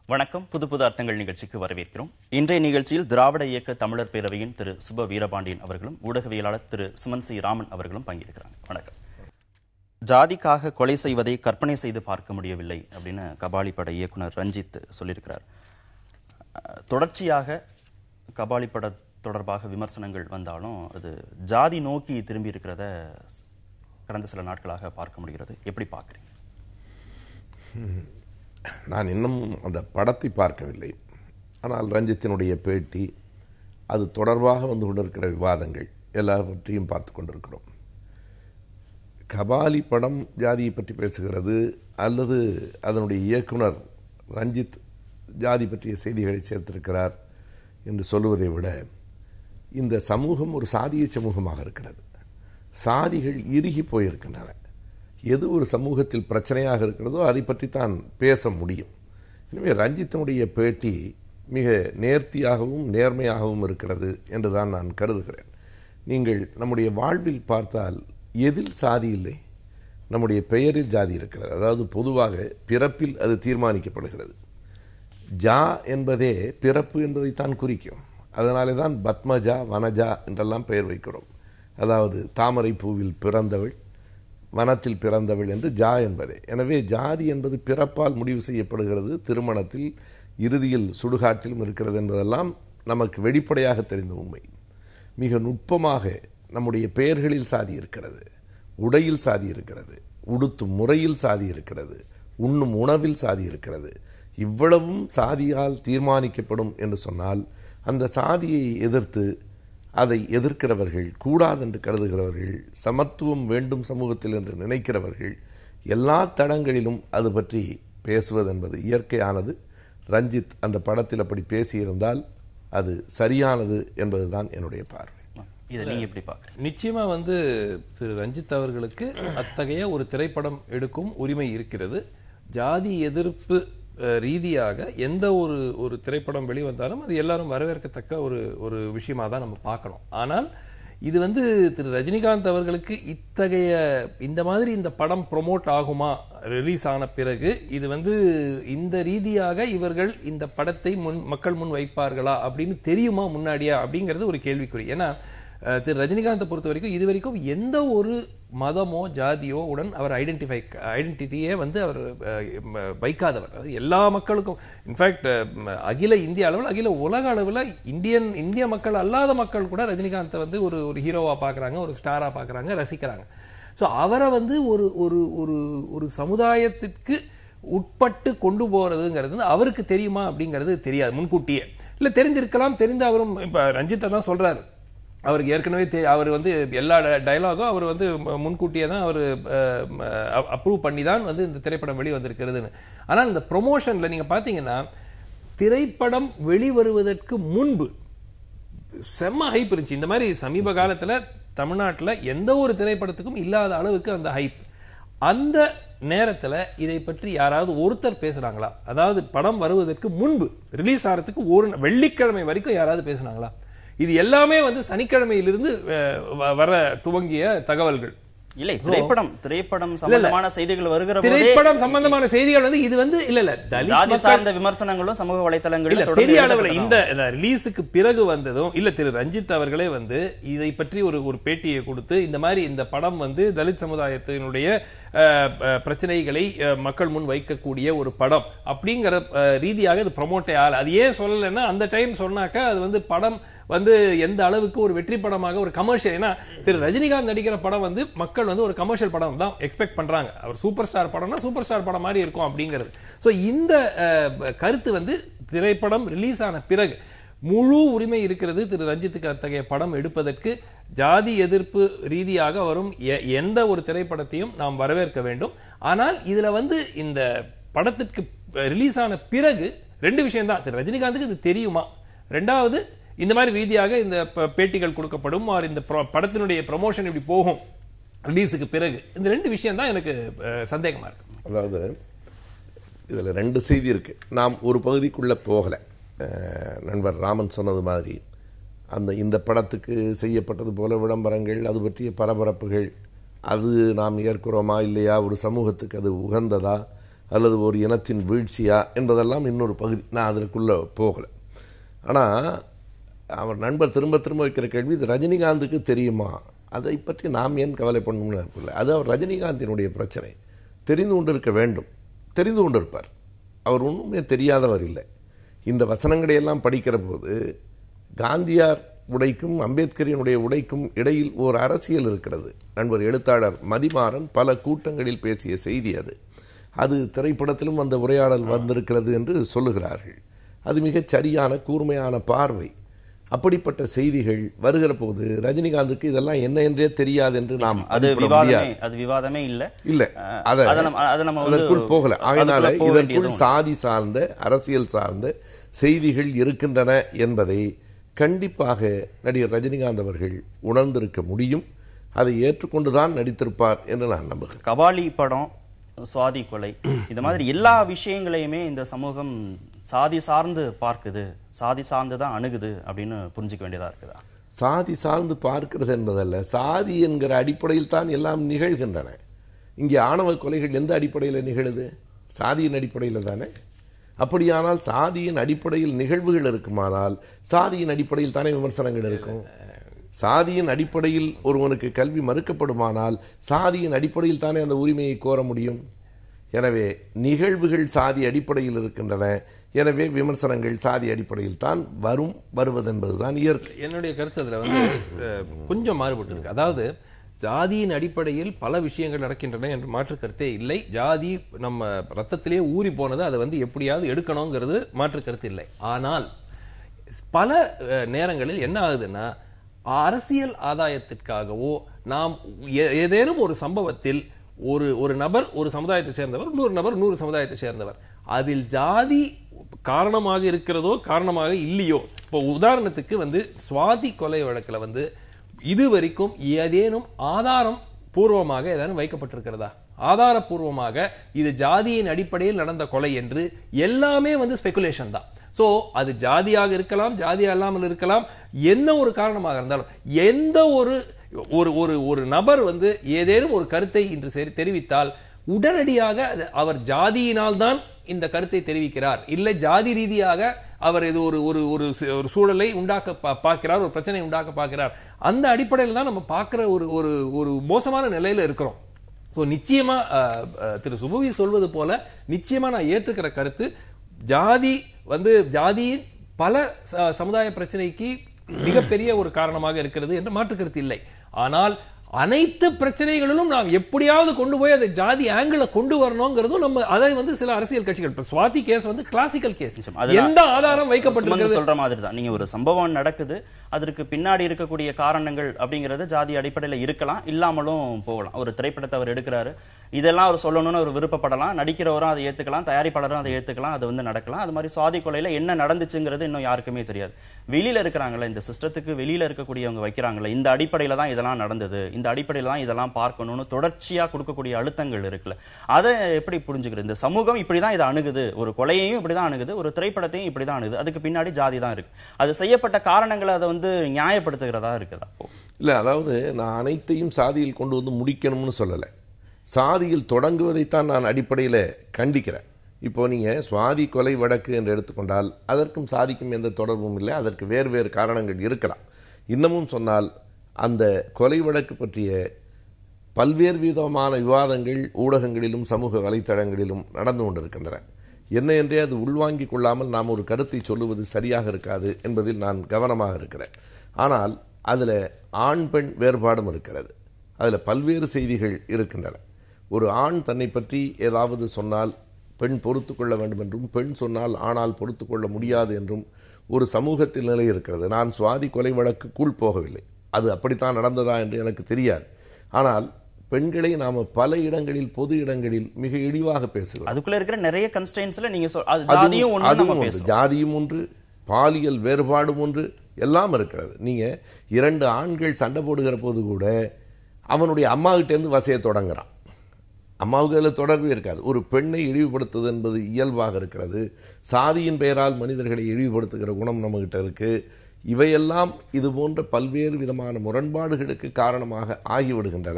வணக்கம் புது புது அர்த்தங்கள் நிகழ்ச்சிக்கு வரவேற்கிறோம் இன்றைய நிகழ்ச்சியில் திராவிட இயக்க தமிழர் பேரவையின் திரு சுப வீரபாண்டியன் அவர்களும் ஊடகவியலாளர் திரு சுமன் சி ராமன் அவர்களும் பங்கேற்கிறாங்க வணக்கம் ஜாதிக்காக கொலை செய்வதை கற்பனை செய்து பார்க்க முடியவில்லை அப்படின்னு கபாலி பட இயக்குனர் ரஞ்சித் சொல்லியிருக்கிறார் அஹ், தொடர்ச்சியாக கபாலி பட தொடர்பாக விமர்சனங்கள் வந்தாலும் அது ஜாதி நோக்கி திரும்பி இருக்கிறத கடந்த சில நாட்களாக பார்க்க முடிகிறது எப்படி பார்க்குறீங்க நான் இன்னும் அந்த படத்தை பார்க்கவில்லை ஆனால் ரஞ்சித்தினுடைய பேட்டி அது தொடர்பாக வந்து கொண்டிருக்கிற விவாதங்கள் எல்லாவற்றையும் பார்த்து கொண்டிருக்கிறோம் கபாலி படம் ஜாதியை பற்றி பேசுகிறது அல்லது அதனுடைய இயக்குனர் ரஞ்சித் ஜாதி பற்றிய செய்திகளை சேர்த்திருக்கிறார் என்று சொல்லுவதை விட இந்த சமூகம் ஒரு சாதிய சமூகமாக இருக்கிறது சாதிகள் இறுகி போயிருக்கின்றன எது ஒரு சமூகத்தில் பிரச்சனையாக இருக்கிறதோ அதை பற்றி தான் பேச முடியும் எனவே ரஞ்சித்தினுடைய பேட்டி மிக நேர்த்தியாகவும் நேர்மையாகவும் இருக்கிறது என்று தான் நான் கருதுகிறேன் நீங்கள் நம்முடைய வாழ்வில் பார்த்தால் எதில் சாதி இல்லை நம்முடைய பெயரில் ஜாதி இருக்கிறது அதாவது பொதுவாக பிறப்பில் அது தீர்மானிக்கப்படுகிறது ஜா என்பதே பிறப்பு என்பதைத்தான் குறிக்கும் அதனாலே தான் பத்மஜா வனஜா என்றெல்லாம் பெயர் வைக்கிறோம் அதாவது தாமரை பூவில் பிறந்தவள் வனத்தில் பிறந்தவள் என்று ஜா என்பதே எனவே ஜாதி என்பது பிறப்பால் முடிவு செய்யப்படுகிறது திருமணத்தில் இறுதியில் சுடுகாட்டிலும் இருக்கிறது என்பதெல்லாம் நமக்கு வெளிப்படையாக தெரிந்த உண்மை மிக நுட்பமாக நம்முடைய பெயர்களில் சாதி இருக்கிறது உடையில் சாதி இருக்கிறது உடுத்தும் முறையில் சாதி இருக்கிறது உண்ணும் உணவில் சாதி இருக்கிறது இவ்வளவும் சாதியால் தீர்மானிக்கப்படும் என்று சொன்னால் அந்த சாதியை எதிர்த்து அதை எதிர்க்கிறவர்கள் கூடாதென்று கருதுகிறவர்கள் சமத்துவம் வேண்டும் சமூகத்தில் என்று நினைக்கிறவர்கள் எல்லா தடங்களிலும் அது பற்றி பேசுவது என்பது இயற்கையானது ரஞ்சித் அந்த படத்தில் அப்படி பேசியிருந்தால் அது சரியானது என்பதுதான் என்னுடைய பார்வை இதை நீங்க எப்படி பார்க்குறீங்க நிச்சயமா வந்து திரு ரஞ்சித் அவர்களுக்கு அத்தகைய ஒரு திரைப்படம் எடுக்கும் உரிமை இருக்கிறது ஜாதி எதிர்ப்பு அஹ், ரீதியாக எந்த ஒரு ஒரு திரைப்படம் வெளிவந்தாலும் அது எல்லாரும் வரவேற்கத்தக்க ஒரு ஒரு விஷயமா தான் நம்ம பார்க்கணும் ஆனால் இது வந்து திரு ரஜினிகாந்த் அவர்களுக்கு இத்தகைய இந்த மாதிரி இந்த படம் ப்ரொமோட் ஆகுமா ரிலீஸ் ஆன பிறகு இது வந்து இந்த ரீதியாக இவர்கள் இந்த படத்தை முன் மக்கள் முன் வைப்பார்களா அப்படின்னு தெரியுமா முன்னாடியா அப்படிங்கிறது ஒரு கேள்விக்குறி ஏன்னா அஹ், திரு ரஜினிகாந்தை பொறுத்த வரைக்கும் இது வரைக்கும் எந்த ஒரு மதமோ ஜாதியோ உடன் அவர் ஐடென்டிஃபை ஐடென்டிட்டியே வந்து அவர் அஹ், ம- வைக்காதவர் அதாவது எல்லா மக்களுக்கும் இன்ஃபேக்ட் அகில இந்திய அளவில் அகில உலக அளவில் இந்தியன் இந்திய மக்கள் அல்லாத மக்கள் கூட ரஜினிகாந்தை வந்து ஒரு ஒரு ஹீரோவா பார்க்கறாங்க ஒரு ஸ்டாரா பார்க்கறாங்க ரசிக்கிறாங்க ஸோ அவரை வந்து ஒரு ஒரு ஒரு ஒரு சமுதாயத்திற்கு உட்பட்டு கொண்டு போறதுங்கிறது வந்து அவருக்கு தெரியுமா அப்படிங்கிறது தெரியாது முன்கூட்டியே இல்ல தெரிஞ்சிருக்கலாம் தெரிந்து அவரும் இப்ப ரஞ்சித்தை தான் சொல்றாரு அவருக்கு ஏற்கனவே தெ- அவர் வந்து எல்லா டயலாகும் அவர் வந்து ம- முன்கூட்டியே தான் அவர் அப்ரூவ் பண்ணி தான் வந்து இந்த திரைப்படம் வெளிவந்திருக்கிறதுன்னு ஆனால் இந்த ப்ரொமோஷன்ல நீங்க பாத்தீங்கன்னா திரைப்படம் வெளிவருவதற்கு முன்பு செம்ம ஹைப் இருந்துச்சு இந்த மாதிரி சமீப காலத்துல தமிழ்நாட்டுல எந்த ஒரு திரைப்படத்துக்கும் இல்லாத அளவுக்கு அந்த ஹைப் அந்த நேரத்துல இதை பற்றி யாராவது ஒருத்தர் பேசுறாங்களா அதாவது படம் வருவதற்கு முன்பு ரிலீஸ் ஆகிறதுக்கு ஒரு ந- வெள்ளிக்கிழமை வரைக்கும் யாராவது பேசுனாங்களா இது எல்லாமே வந்து சனிக்கிழமையிலிருந்து அஹ், வ- வர துவங்கிய தகவல்கள் இல்லை திரைப்படம் திரைப்படம் சம்பந்தமான செய்திகள் வருகிற போதே திரைப்படம் சம்பந்தமான செய்திகள் வந்து இது வந்து இல்ல இல்ல தலித் ஜாதி மக்கள் சார்ந்த விமர்சனங்களும் சமூக இல்ல வலைத்தளங்களில் தொடர்ந்து பெரிய அளவுல எழுதப்பட்டதாம். இந்த ரிலீஸுக்கு பிறகு வந்ததும் இல்ல திரு ரஞ்சித் அவர்களே வந்து இதை பற்றி ஒரு ஒரு பேட்டியை கொடுத்து இந்த மாதிரி இந்த படம் வந்து தலித் சமுதாயத்தினுடைய அஹ், அஹ், பிரச்சனைகளை அஹ், மக்கள் முன் வைக்கக்கூடிய ஒரு படம் அப்படிங்கிற அஹ், ரீதியாக இது ப்ரொமோட்டே ஆகல அது ஏன் சொல்லலைன்னா அந்த டைம் சொன்னாக்கா அது வந்து படம் வந்து எந்த அளவுக்கு ஒரு வெற்றி படமாக ஒரு கமர்ஷியல் ஏன்னா திரு ரஜினிகாந்த் நடிக்கிற படம் வந்து மக்கள் வந்து ஒரு கமர்ஷியல் படம் தான் எக்ஸ்பெக்ட் பண்றாங்க அவர் சூப்பர் ஸ்டார் படம்னா சூப்பர் ஸ்டார் படம் மாதிரி இருக்கும் அப்படிங்கிறது சோ இந்த அஹ், கருத்து வந்து திரைப்படம் ரிலீஸ் ஆன பிறகு முழு உரிமை இருக்கிறது திரு ரஞ்சித்துக்கு அத்தகைய படம் எடுப்பதற்கு ஜாதி எதிர்ப்பு ரீதியாக வரும் எ- எந்த ஒரு திரைப்படத்தையும் நாம் வரவேற்க வேண்டும் ஆனால் இதுல வந்து இந்த படத்திற்கு ரிலீஸ் ஆன பிறகு ரெண்டு விஷயம் தான் திரு ரஜினிகாந்துக்கு இது தெரியுமா ரெண்டாவது இந்த மாதிரி ரீதியாக இந்த ப- பேட்டிகள் கொடுக்கப்படும் or இந்த pro- படத்தினுடைய ப்ரமோஷன் இப்படி போகும் ரிலீஸுக்கு பிறகு இந்த ரெண்டு விஷயம் தான் எனக்கு அஹ், சந்தேகமா இருக்கு அதாவது இதில் ரெண்டு செய்தி இருக்கு நாம் ஒரு பகுதிக்குள்ளே போகலை அஹ், நண்பர் ராமன் சொன்னது மாதிரி அந்த இந்த படத்துக்கு செய்யப்பட்டது போல விளம்பரங்கள் அது பற்றிய பரபரப்புகள் அது நாம் ஏற்கிறோமா இல்லையா ஒரு சமூகத்துக்கு அது உகந்ததா அல்லது ஒரு இனத்தின் வீழ்ச்சியா என்பதெல்லாம் இன்னொரு பகுதி நான் அதற்குள்ளே போகலை ஆனால் அவர் நண்பர் திரும்ப திரும்ப வைக்கிற கேள்வி இது ரஜினிகாந்துக்கு தெரியுமா அதை பற்றி நாம் ஏன் கவலைப்படணும்னு இருக்கல அது அவர் ரஜினிகாந்தினுடைய பிரச்சனை தெரிந்து கொண்டிருக்க வேண்டும் தெரிந்து கொண்டிருப்பார் அவர் ஒன்றுமே தெரியாதவர் இல்லை இந்த வசனங்களை எல்லாம் படிக்கிற போது காந்தியார் உடைக்கும் அம்பேத்கரினுடைய உடைக்கும் இடையில் ஓர் அரசியல் இருக்கிறது நண்பர் எழுத்தாளர் மதிமாறன் பல கூட்டங்களில் பேசிய செய்தி அது அது திரைப்படத்திலும் அந்த உரையாடல் வந்திருக்கிறது என்று சொல்லுகிறார்கள் அது மிகச் சரியான கூர்மையான பார்வை அப்படிப்பட்ட செய்திகள் வருகிற போது ரஜினிகாந்துக்கு இதெல்லாம் என்ன என்றே தெரியாது என்று நாம் அது மதிப்பிட விவாதமே முடியாது. அது விவாதமே இல்ல இல்ல அஹ், அத அதை நம்ம- அதை நம்ம வந்து அதற்குள் போகல ஆகையினால அதுக்குள்ள போக இதற்குள் வேண்டியதும் சாதி சார்ந்த அரசியல் சார்ந்த செய்திகள் இருக்கின்றன என்பதை கண்டிப்பாக நடிகர் ரஜினிகாந்த் அவர்கள் உணர்ந்திருக்க முடியும் அதை ஏற்றுக்கொண்டுதான் நடித்திருப்பார் என்று நான் நம்புகிறேன் கபாலி படம் சுவாதி கொலை இந்த மாதிரி எல்லா விஷயங்களையுமே இந்த சமூகம் சாதி சார்ந்து பார்க்குது சாதி சார்ந்து தான் அணுகுது அப்படின்னு புரிஞ்சுக்க வேண்டியதா இருக்குதா சாதி சார்ந்து பார்க்கிறது என்பதல்ல சாதி என்கிற அடிப்படையில் தான் எல்லாம் நிகழ்கின்றன இங்கே ஆணவ கொலைகள் எந்த அடிப்படையில் நிகழுது சாதியின் அடிப்படையில் தானே அப்படியானால் சாதியின் அடிப்படையில் நிகழ்வுகள் இருக்குமானால் சாதியின் அடிப்படையில் தானே விமர்சனங்கள் இருக்கும் சாதியின் அடிப்படையில் ஒருவனுக்கு கல்வி மறுக்கப்படுமானால் சாதியின் அடிப்படையில் தானே அந்த உரிமையை கோர முடியும் எனவே நிகழ்வுகள் சாதி அடிப்படையில் இருக்கின்றன எனவே விமர்சனங்கள் சாதி அடிப்படையில் தான் வரும் வருவதென்பதுதான் இயற்கை என்னுடைய கருத்து அதுல வந்து அஹ், கொஞ்சம் மாறுபட்டு இருக்கு அதாவது ஜாதியின் அடிப்படையில் பல விஷயங்கள் நடக்கின்றன என்று மாற்று கருத்தே இல்லை ஜாதி நம்ம ரத்தத்திலேயே ஊறி போனது அதை வந்து எப்படியாவது எடுக்கணுங்கிறது மாற்று கருத்து இல்லை ஆனால் பல அஹ், நேரங்களில் என்ன ஆகுதுன்னா அரசியல் ஆதாயத்திற்காகவோ நாம் ஏ- ஏதேனும் ஒரு சம்பவத்தில் ஒரு ஒரு நபர் ஒரு சமுதாயத்தை சேர்ந்தவர் இன்னொரு நபர் நூறு சமுதாயத்தை சேர்ந்தவர் அதில் ஜாதி காரணமாக இருக்கிறதோ காரணமாக இல்லையோ இப்போ உதாரணத்துக்கு வந்து சுவாதி கொலை வழக்குல வந்து இதுவரைக்கும் ஏதேனும் ஆதாரம் பூர்வமாக ஏதேனும் வைக்கப்பட்டிருக்கிறதா ஆதாரபூர்வமாக இது ஜாதியின் அடிப்படையில் நடந்த கொலை என்று எல்லாமே வந்து ஸ்பெகுலேஷன் தான் சோ அது ஜாதியாக இருக்கலாம் ஜாதி அல்லாமல் இருக்கலாம் என்ன ஒரு காரணமாக இருந்தாலும் எந்த ஒரு ஒரு ஒரு ஒரு நபர் வந்து ஏதேனும் ஒரு கருத்தை இன்று சரி தெரிவித்தால் உடனடியாக அது அவர் ஜாதியினால் தான் இந்த கருத்தை தெரிவிக்கிறார் இல்லை ஜாதி ரீதியாக அவர் இது ஒரு ஒரு ஒரு சு- ஒரு சூழலை உண்டாக்க பா- பார்க்கிறார் ஒரு பிரச்சனை உண்டாக்க பார்க்கிறார் அந்த அடிப்படையில் தான் நம்ம பார்க்கிற ஒரு ஒரு ஒரு மோசமான நிலையில இருக்கிறோம் ஸோ நிச்சயமா அஹ், அஹ், திரு சுபவி சொல்வது போல நிச்சயமா நான் ஏத்துக்கிற கருத்து ஜாதி வந்து ஜாதியின் பல ச- சமுதாய பிரச்சனைக்கு மிகப்பெரிய ஒரு காரணமாக இருக்கிறது என்று மாற்று கருத்து இல்லை ஆனால் அனைத்து பிரச்சனைகளிலும் நாம் எப்படியாவது கொண்டு போய் அதை ஜாதி ஆங்கிள கொண்டு வரணுங்கிறதும் நம்ம அதை வந்து சில அரசியல் கட்சிகள் இப்ப சுவாதி கேஸ் வந்து கிளாசிக்கல் கேஸ் அதுதான் எந்த ஆதாரம் சுமந்து வைக்கப்பட்டிருக்கிறது சொல்ற மாதிரி தான் நீங்க ஒரு சம்பவம் நடக்குது அதற்கு பின்னாடி இருக்கக்கூடிய காரணங்கள் அப்படிங்கறது ஜாதி அடிப்படையில இருக்கலாம் இல்லாமலும் போகலாம் ஒரு திரைப்படத்தை அவர் எடுக்கிறாரு இதெல்லாம் அவர் சொல்லணும்னு அவர் விருப்பப்படலாம் நடிக்கிறவரும் அதை ஏத்துக்கலாம் தயாரிப்பாளரும் அதை ஏத்துக்கலாம் அது வந்து நடக்கலாம் அது மாதிரி சுவாதி கொலையில என்ன நடந்துச்சுங்கிறது இன்னும் யாருக்குமே தெரியாது வெளியில இருக்கிறாங்கல்ல இந்த சிஸ்டத்துக்கு வெளியில இருக்கக்கூடியவங்க வைக்கிறாங்கல்ல இந்த அடிப்படையில தான் இதெல்லாம் நடந்தது இந்த அடிப்படையில தான் இதெல்லாம் பார்க்கணும்னு தொடர்ச்சியா கொடுக்கக்கூடிய அழுத்தங்கள் இருக்குல்ல அதை எப்படி புரிஞ்சுக்கிறது இந்த சமூகம் இப்படிதான் இதை அணுகுது ஒரு கொலையையும் இப்படிதான் அணுகுது ஒரு திரைப்படத்தையும் இப்படிதான் அணுகுது அதுக்கு பின்னாடி ஜாதி தான் இருக்கு அது செய்யப்பட்ட காரணங்களை அதை வந்து நியாயப்படுத்துகிறதா இருக்குதா அப்போ இல்லை அதாவது நான் அனைத்தையும் சாதியில் கொண்டு வந்து முடிக்கணும்னு சொல்லலை சாதியில் தொடங்குவதைத்தான் நான் அடிப்படையில் கண்டிக்கிறேன் இப்போ நீங்கள் சுவாதி கொலை வழக்கு என்று எடுத்துக்கொண்டால் அதற்கும் சாதிக்கும் எந்த தொடர்பும் இல்லை அதற்கு வேறு வேறு காரணங்கள் இருக்கலாம் இன்னமும் சொன்னால் அந்த கொலை வழக்கு பற்றிய பல்வேறு விதமான விவாதங்கள் ஊடகங்களிலும் சமூக வலைத்தளங்களிலும் நடந்து கொண்டிருக்கின்றன என்ன என்றே அது உள்வாங்கிக் கொள்ளாமல் நாம் ஒரு கருத்தை சொல்லுவது சரியாக இருக்காது என்பதில் நான் கவனமாக இருக்கிறேன் ஆனால் அதில் ஆண் பெண் வேறுபாடும் இருக்கிறது அதில் பல்வேறு செய்திகள் இருக்கின்றன ஒரு ஆண் தன்னை பற்றி ஏதாவது சொன்னால் பெண் பொறுத்து கொள்ள வேண்டும் என்றும் பெண் சொன்னால் ஆனால் பொறுத்து கொள்ள முடியாது என்றும் ஒரு சமூகத்தில் நிலை இருக்கிறது நான் சுவாதி கொலை வழக்குக்குள் போகவில்லை அது அப்படித்தான் நடந்ததா என்று எனக்கு தெரியாது ஆனால் பெண்களை நாம பல இடங்களில் பொது இடங்களில் மிக இழிவாக பேசுகிறோம் அதுக்குள்ள இருக்கிற நிறைய கன்ஸ்டன்ஸ்ல நீங்க சொல் அது அதுவும் ஜாதியும் ஒண்ணு அதுவும் நம்ம ஒன்று பேசுறோம் ஜாதியும் ஒன்று பாலியல் வேறுபாடும் ஒன்று எல்லாம் இருக்கிறது நீங்க இரண்டு ஆண்கள் சண்டை போடுகிற போது கூட அவனுடைய அம்மா கிட்ட இருந்து வசைய தொடங்குறான் அம்மாவுக்கு அதில் தொடர்பே இருக்காது ஒரு பெண்ணை இழிவுபடுத்துவது என்பது இயல்பாக இருக்கிறது சாதியின் பெயரால் மனிதர்களை இழிவுபடுத்துகிற குணம் நம்மகிட்ட இருக்கு இவையெல்லாம் இது போன்ற பல்வேறு விதமான முரண்பாடுகளுக்கு காரணமாக ஆகிவிடுகின்றன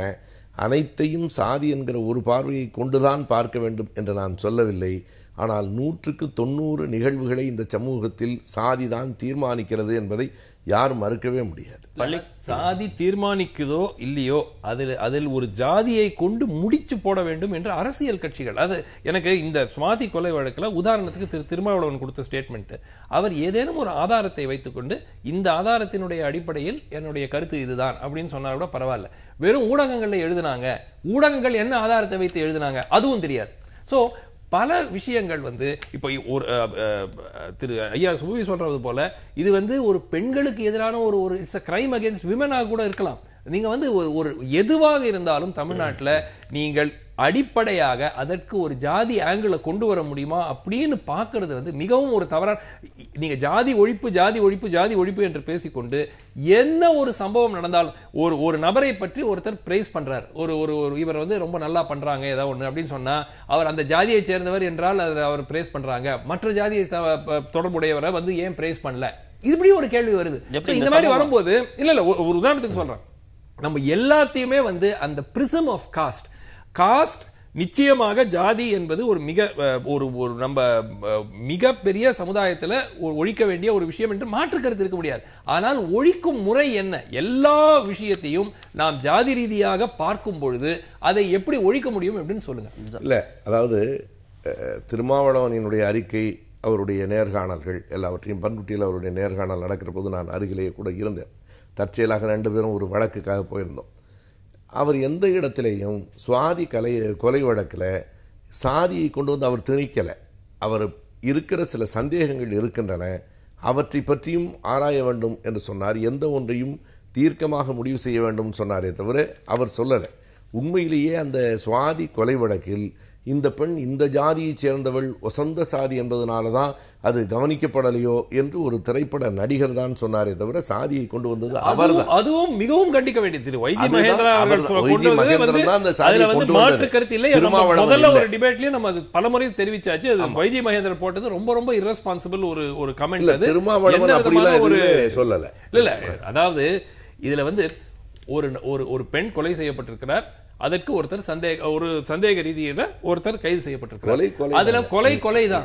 அனைத்தையும் சாதி என்கிற ஒரு பார்வையை கொண்டுதான் பார்க்க வேண்டும் என்று நான் சொல்லவில்லை ஆனால் நூற்றுக்கு தொண்ணூறு நிகழ்வுகளை இந்த சமூகத்தில் சாதிதான் தீர்மானிக்கிறது என்பதை யாரும் மறுக்கவே முடியாது பள்ளி சாதி தீர்மானிக்குதோ இல்லையோ அதில் அதில் ஒரு ஜாதியை கொண்டு முடிச்சு போட வேண்டும் என்று அரசியல் கட்சிகள் அது எனக்கு இந்த சுவாதி கொலை வழக்குல உதாரணத்துக்கு திரு திருமாவளவன் கொடுத்த ஸ்டேட்மெண்ட் அவர் ஏதேனும் ஒரு ஆதாரத்தை வைத்துக்கொண்டு இந்த ஆதாரத்தினுடைய அடிப்படையில் என்னுடைய கருத்து இதுதான் அப்படின்னு சொன்னா கூட பரவாயில்ல வெறும் ஊடகங்கள்ல எழுதுனாங்க ஊடகங்கள் என்ன ஆதாரத்தை வைத்து எழுதுனாங்க அதுவும் தெரியாது சோ பல விஷயங்கள் வந்து இப்போ ஒரு அஹ், அஹ், திரு ஐயா சுபவி சொல்றது போல இது வந்து ஒரு பெண்களுக்கு எதிரான ஒரு ஒரு இட்ஸ் அ கிரைம் அகேன்ஸ்ட் விமனாக கூட இருக்கலாம் நீங்க வந்து ஒரு ஒரு எதுவாக இருந்தாலும் தமிழ்நாட்டுல நீங்கள் அடிப்படையாக அதற்கு ஒரு ஜாதி ஆங்கிள கொண்டு வர முடியுமா அப்படின்னு பார்க்கிறது வந்து மிகவும் ஒரு தவறான நீங்க ஜாதி ஒழிப்பு ஜாதி ஒழிப்பு ஜாதி ஒழிப்பு என்று பேசிக்கொண்டு என்ன ஒரு சம்பவம் நடந்தாலும் ஒரு ஒரு நபரை பற்றி ஒருத்தர் பிரைஸ் பண்றார் ஒரு ஒரு ஒரு இவர் வந்து ரொம்ப நல்லா பண்றாங்க ஏதாவது ஒண்ணு அப்படின்னு சொன்னா அவர் அந்த ஜாதியை சேர்ந்தவர் என்றால் அதை அவர் பிரைஸ் பண்றாங்க மற்ற ஜாதியை ச- ப- தொடர்புடையவரை வந்து ஏன் பிரைஸ் பண்ணல இது இப்படி ஒரு கேள்வி வருது எப்படி So, இந்த இந்த மாதிரி சமூகம் வரும்போது இல்ல இல்ல ஒரு- ஒரு உதாரணத்துக்கு சொல்றேன் நம்ம எல்லாத்தையுமே வந்து அந்த பிரிசம் ஆஃப் காஸ்ட் காஸ்ட் நிச்சயமாக ஜாதி என்பது ஒரு மிக அஹ், ஒரு ஒரு நம்ம அஹ், மிகப்பெரிய சமுதாயத்துல ஒரு ஒழிக்க வேண்டிய ஒரு விஷயம் என்று மாற்று கருத்து இருக்க முடியாது ஆனால் ஒழிக்கும் முறை என்ன எல்லா விஷயத்தையும் நாம் ஜாதி ரீதியாக பார்க்கும் பொழுது அதை எப்படி ஒழிக்க முடியும் அப்படின்னு சொல்லுங்க இல்லை அதாவது அஹ், திருமாவளவனினுடைய அறிக்கை அவருடைய நேர்காணல்கள் எல்லாவற்றையும் பண்ருட்டியில் அவருடைய நேர்காணல் நடக்கிற போது நான் அருகிலேயே கூட இருந்தேன் தற்செயலாக ரெண்டு பேரும் ஒரு வழக்குக்காக போயிருந்தோம் அவர் எந்த இடத்திலேயும் சுவாதி கலை கொலை வழக்கில் சாதியை கொண்டு வந்து அவர் திணிக்கலை அவர் இருக்கிற சில சந்தேகங்கள் இருக்கின்றன அவற்றை பற்றியும் ஆராய வேண்டும் என்று சொன்னார் எந்த ஒன்றையும் தீர்க்கமாக முடிவு செய்ய வேண்டும் சொன்னாரே தவிர அவர் சொல்லலை உண்மையிலேயே அந்த சுவாதி கொலை வழக்கில் இந்த பெண் இந்த ஜாதியைச் சேர்ந்தவள் வசந்த சாதி என்பதனால தான் அது கவனிக்கப்படலையோ என்று ஒரு திரைப்பட நடிகர் தான் சொன்னாரே தவிர சாதியை கொண்டு வந்தது அவர்தான் அதுவும் அதுவும் மிகவும் கண்டிக்க வேண்டியது திரு வைஜி அதுதான் மகேந்திரா அவர்கள் அவர்தான். சொல்ல- வைஜி கொண்டு வந்தது மகேந்திரன் வந்து தான் அந்த சாதியை அதுல வந்து கொண்டு மாற்று வந்தது. கருத்து இல்லை நம்ம திருமாவளவன் முதல்ல இல்லை. ஒரு டிபேட்லயும் நம்ம அது பலமுறை தெரிவிச்சாச்சு அது வைஜி மகேந்திரன் போட்டது ரொம்ப ரொம்ப irresponsible ஒரு ஒரு கமெண்ட் இல்ல அது திருமாவளவன் எந்த அப்படிலாம் விதமான ஒரு எதுவுமே சொல்லல இல்ல இல்ல அதாவது இதுல வந்து ஒரு ஒரு ஒரு பெண் கொலை செய்யப்பட்டிருக்கிறார் அதற்கு ஒருத்தர் சந்தேக ஒரு சந்தேக ரீதியில ஒருத்தர் கைது கொலை, செய்யப்பட்டிருக்கிறார் கொலை அதுல கொலை கொலை தான்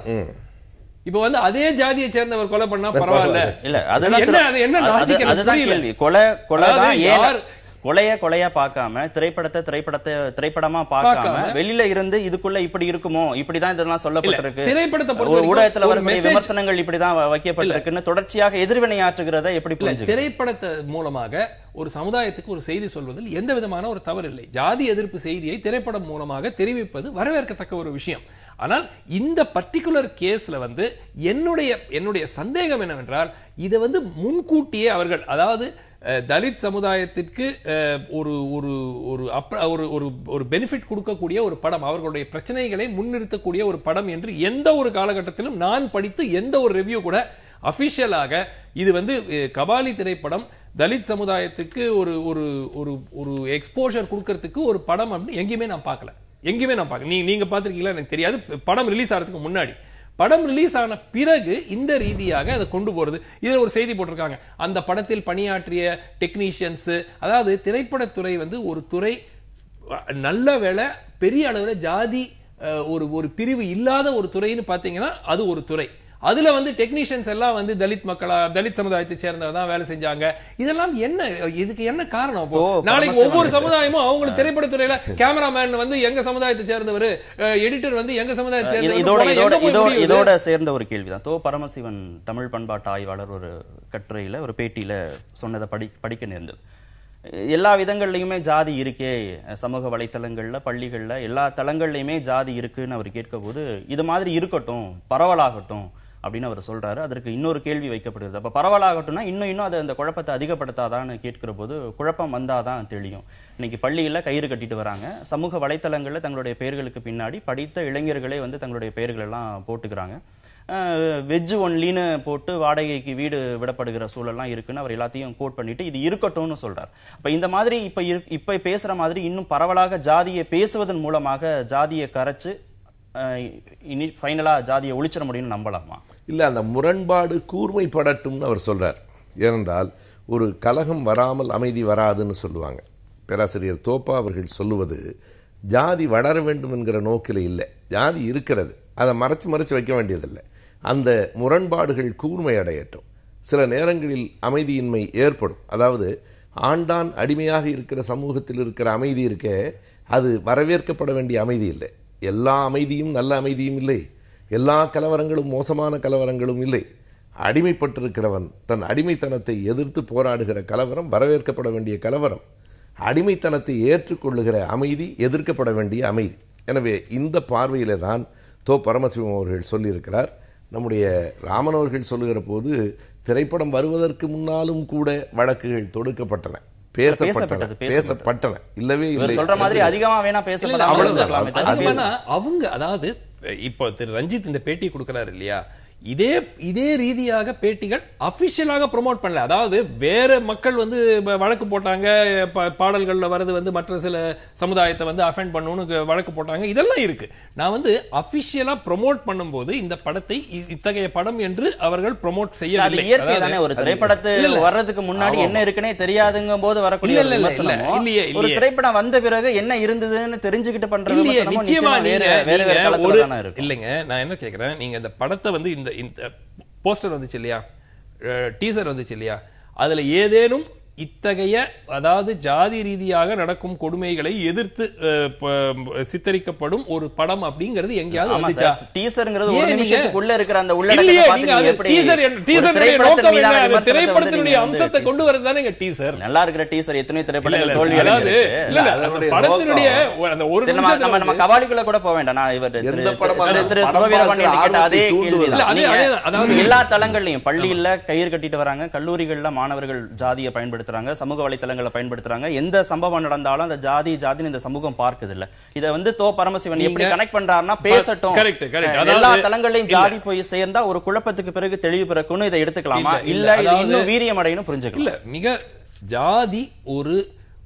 இப்ப வந்து அதே ஜாதியை சேர்ந்தவர் கொலை பண்ணா பரவாயில்ல இல்ல அதுதான் என்ன திரு- அது என்ன அது- logic எனக்கு அதுதான் புரியல. கேள்வி கொலை கொலை தான் அதாவது ஏன் யார் கொலைய கொலையா பார்க்காம திரைப்படத்தை திரைப்படத்தை திரைப்படமா பார்க்காம பார்க்காம, வெளியில இருந்து இதுக்குள்ள இப்படி இருக்குமோ இப்படிதான் இதெல்லாம் சொல்லப்பட்டிருக்கு இல்ல, திரைப்படத்தை பொறுத்த ஒரு வரைக்கும் ஊடகத்துல ஒரு வரக்கூடிய message- விமர்சனங்கள் இப்படிதான் வ- வைக்கப்பட்டிருக்குன்னு தொடர்ச்சியாக எதிர்வினையாற்றுகிறத எப்படி இல்ல, புரிஞ்சுக்கிறது திரைப்படத்தை மூலமாக ஒரு சமுதாயத்துக்கு ஒரு செய்தி சொல்வதில் எந்த விதமான ஒரு தவறு இல்லை ஜாதி எதிர்ப்பு செய்தியை திரைப்படம் மூலமாக தெரிவிப்பது வரவேற்கத்தக்க ஒரு விஷயம் ஆனால் இந்த பர்டிகுலர் கேஸ்ல வந்து என்னுடைய என்னுடைய சந்தேகம் என்னவென்றால் இதை வந்து முன்கூட்டியே அவர்கள் அதாவது அஹ், தலித் சமுதாயத்திற்கு அஹ், ஒரு ஒரு ஒரு அப்ர- ஒரு ஒரு ஒரு பெனிஃபிட் கொடுக்கக்கூடிய ஒரு படம் அவர்களுடைய பிரச்சனைகளை முன்னிறுத்தக்கூடிய ஒரு படம் என்று எந்த ஒரு காலகட்டத்திலும் நான் படித்து எந்த ஒரு ரிவ்யூ கூட அபிஷியலாக இது வந்து அஹ், கபாலி திரைப்படம் தலித் சமுதாயத்துக்கு ஒரு ஒரு ஒரு ஒரு எக்ஸ்போஷர் கொடுக்கறதுக்கு ஒரு படம் அப்படின்னு எங்கேயுமே நான் பார்க்கல எங்கேயுமே நான் பார்க்கல நீ நீங்க பார்த்திருக்கீங்களா எனக்கு தெரியாது படம் ரிலீஸ் ஆகிறதுக்கு முன்னாடி படம் ரிலீஸ் ஆன பிறகு இந்த ரீதியாக அதை கொண்டு போறது இதுல ஒரு செய்தி போட்டிருக்காங்க அந்த படத்தில் பணியாற்றிய டெக்னீஷியன்ஸ் அதாவது திரைப்படத்துறை வந்து ஒரு துறை அஹ், நல்ல வேளை பெரிய அளவுல ஜாதி அஹ், ஒரு ஒரு பிரிவு இல்லாத ஒரு துறைன்னு பாத்தீங்கன்னா அது ஒரு துறை அதுல வந்து டெக்னீஷியன்ஸ் எல்லாம் வந்து தலித் மக்களா தலித் சமுதாயத்தை சேர்ந்தவங்க தான் வேலை செஞ்சாங்க இதெல்லாம் என்ன இதுக்கு என்ன காரணம் அப்போ? ஓ, நாளைக்கு பரமசிவன் ஒவ்வொரு சமுதாயமும் அவங்களுக்கு திரைப்படத்துறையில கேமராமேன் வந்து எங்க சமுதாயத்தை சேர்ந்தவர் எடிட்டர் வந்து எங்க சமுதாயத்தை இது- சேர்ந்தவர் இதோட போனா இதோட எங்க போய் இதோட முடியுது? இதோட சேர்ந்த ஒரு கேள்விதான் தோ பரமசிவன் தமிழ் பண்பாட்டு ஆய்வாளர் ஒரு கட்டுரையில ஒரு பேட்டியில சொன்னதை படி படிக்க நேர்ந்தது எல்லா விதங்கள்லயுமே ஜாதி இருக்கே சமூக வலைத்தளங்கள்ல பள்ளிகள்ல எல்லா தளங்கள்லயுமே ஜாதி இருக்குன்னு அவர் கேட்கும்போது இது மாதிரி இருக்கட்டும் பரவலாகட்டும் அப்படின்னு அவர் சொல்றாரு அதற்கு இன்னொரு கேள்வி வைக்கப்படுகிறது அப்ப பரவலாகட்டும்னா இன்னும் இன்னும் அது அந்த குழப்பத்தை அதிகப்படுத்தாதான்னு கேட்கிற போது குழப்பம் வந்தாதான் தெளியும் இன்னைக்கு பள்ளியில கயிறு கட்டிட்டு வராங்க சமூக வலைத்தளங்கள்ல தங்களுடைய பெயர்களுக்கு பின்னாடி படித்த இளைஞர்களே வந்து தங்களுடைய பெயர்கள் எல்லாம் போட்டுக்கிறாங்க வெஜ் ஒன்லின்னு போட்டு வாடகைக்கு வீடு விடப்படுகிற சூழல்லாம் இருக்குன்னு அவர் எல்லாத்தையும் கோட் பண்ணிட்டு இது இருக்கட்டும்னு சொல்றார் அப்ப இந்த மாதிரி இப்ப இரு- இப்ப பேசுற மாதிரி இன்னும் பரவலாக ஜாதியை பேசுவதன் மூலமாக ஜாதியை கரைச்சு அஹ், இனி ஃபைனலா ஜாதியை ஒழிச்சிட முடியும்னு நம்பலாமா இல்லை அந்த முரண்பாடு கூர்மைப்படட்டும்னு அவர் சொல்றார் ஏனென்றால் ஒரு கலகம் வராமல் அமைதி வராதுன்னு சொல்லுவாங்க பேராசிரியர் தோப்பா அவர்கள் சொல்லுவது ஜாதி வளர வேண்டும் என்கிற நோக்கில் இல்லை ஜாதி இருக்கிறது அதை மறைச்சு மறைச்சு வைக்க வேண்டியதில்லை அந்த முரண்பாடுகள் கூர்மை அடையட்டும் சில நேரங்களில் அமைதியின்மை ஏற்படும் அதாவது ஆண்டான் அடிமையாக இருக்கிற சமூகத்தில் இருக்கிற அமைதி இருக்க அது வரவேற்கப்பட வேண்டிய அமைதி இல்லை எல்லா அமைதியும் நல்ல அமைதியும் இல்லை எல்லா கலவரங்களும் மோசமான கலவரங்களும் இல்லை அடிமைப்பட்டிருக்கிறவன் தன் அடிமைத்தனத்தை எதிர்த்து போராடுகிற கலவரம் வரவேற்கப்பட வேண்டிய கலவரம் அடிமைத்தனத்தை ஏற்றுக்கொள்ளுகிற அமைதி எதிர்க்கப்பட வேண்டிய அமைதி எனவே இந்த பார்வையிலே தான் தோ பரமசிவம் அவர்கள் சொல்லியிருக்கிறார் நம்முடைய ராமன் அவர்கள் சொல்லுகிற போது திரைப்படம் வருவதற்கு முன்னாலும் கூட வழக்குகள் தொடுக்கப்பட்டன பேசப்பட்டன பேசப்பட்டது, பேசப்பட்டது. பேசப்பட்டன இல்லவே இல்லை இவர் சொல்ற மாதிரி அதிகமா வேணா இல்ல, இல்ல, பேசப்படாம அவ்வளவுதான். இருந்திருக்கலாமே தவிர. அது- அதிகமானா அவங்க அதாவது இப்போ திரு ரஞ்சித் இந்த பேட்டி கொடுக்கிறாரு இல்லையா இதே இதே ரீதியாக பேட்டிகள் அபிஷியலாக ப்ரோமோட் பண்ணல அதாவது வேற மக்கள் வந்து வ- வழக்கு போட்டாங்க ப- பாடல்கள்ல வரது வந்து மற்ற சில சமுதாயத்தை வந்து அஃபெண்ட் பண்ணணும்னு க- வழக்கு போட்டாங்க இதெல்லாம் இருக்கு நான் வந்து அபிஷியலா ப்ரோமோட் பண்ணும்போது இந்த படத்தை இ- இத்தகைய படம் என்று அவர்கள் ப்ரோமோட் அது செய்யவில்லை இயற்கை அதாவது- தானே ஒரு திரைப்படத்து இல்ல, இல்ல. வர்றதுக்கு முன்னாடி என்ன இருக்குன்னே தெரியாதுங்கும் போது வரக்கூடிய இல்ல, ஒரு இல்ல, இல்ல, விமர்சனமோ இல்லையே, ஒரு இல்லையே. திரைப்படம் வந்த பிறகு என்ன இருந்ததுன்னு தெரிஞ்சுக்கிட்டு பண்ற இல்லையே விமர்சனமும் நிச்சயமா நிச்சயமா வேற நீங்க வேற வேற நீங்க களத்துல ஒரு தானே இருக்கும் இல்லைங்க நான் என்ன கேக்குறேன் நீங்க இந்த படத்தை வந்து இந்த இந்த போஸ்டர் வந்துச்சு இல்லையா டீசர் வந்துச்சு இல்லையா அதுல ஏதேனும் இத்தகைய அதாவது ஜாதி ரீதியாக நடக்கும் கொடுமைகளை எதிர்த்து அஹ், ப- சித்தரிக்கப்படும் ஒரு படம் அப்படிங்கிறது எங்கேயாவது ஆமா வந்துச்சா சார் டீசர்ங்கிறது ஒரு ஏன் நீங்க- நிமிஷத்துக்குள்ள இருக்கிற அந்த இல்லையே, உள்ளடக்கத்தை பார்த்து நீங்க நீங்க அது எப்படி teaser என்ன- ஒரு teaser னுடைய திரைப்படத்தின் நோக்கம் மீதான என்ன? அது விமர்சனத்தை வந்து திரைப்படத்தினுடைய நீங்க வந்து அம்சத்தை கொண்டு வரது தானே டீசர் நல்லா இருக்கிற டீசர் எத்தனை இல்ல, திரைப்படங்கள் இல்ல, தோல்வி அதாவது அடைஞ்சிருக்கு. இல்ல, இல்ல, அந்த அதனுடைய படத்தினுடைய நோக்கம். அந்த ஒரு சரி, நம்ம நிமிஷத்துல நம்ம நம்ம வந்து- கபாலிக்குள்ள கூட போக வேண்டாம் நான் இவர் திரு- எந்த படமா திரு- திரு இருந்தாலும் சிவவீரபாண்டியன் படம் கேட்ட அதே பார்க்கிற ஆர்வத்தை கேள்விதான். இல்ல, அதே- நீங்க அதே- அதாவது- எல்லா தளங்கள்லயும் பள்ளியில கயிறு கட்டிட்டு வராங்க கல்லூரிகள்ல மாணவர்கள் ஜாதியை பயன்படுத்துறாங்க சமூக வலைத்தளங்களை பயன்படுத்துறாங்க எந்த சம்பவம் நடந்தாலும் அந்த ஜாதி ஜாதின்னு இந்த சமூகம் பார்க்குது இல்ல இத வந்து தோ பரமசிவன் எப்படி நீங்க- கனெக்ட் பண்றாருன்னா பேசட்டும் correct, correct. அஹ், அதாவது- எல்லா தளங்கள்லயும் இல்ல. ஜாதி போய் சேர்ந்தா ஒரு குழப்பத்துக்கு பிறகு தெளிவு பிறக்கும்னு இதை எடுத்துக்கலாமா இல்ல, இல்ல. இல்ல இது அதாவது- இன்னும் வீரியம் அடையணும் புரிஞ்சுக்கலாம் இல்ல மிக ஜாதி ஒரு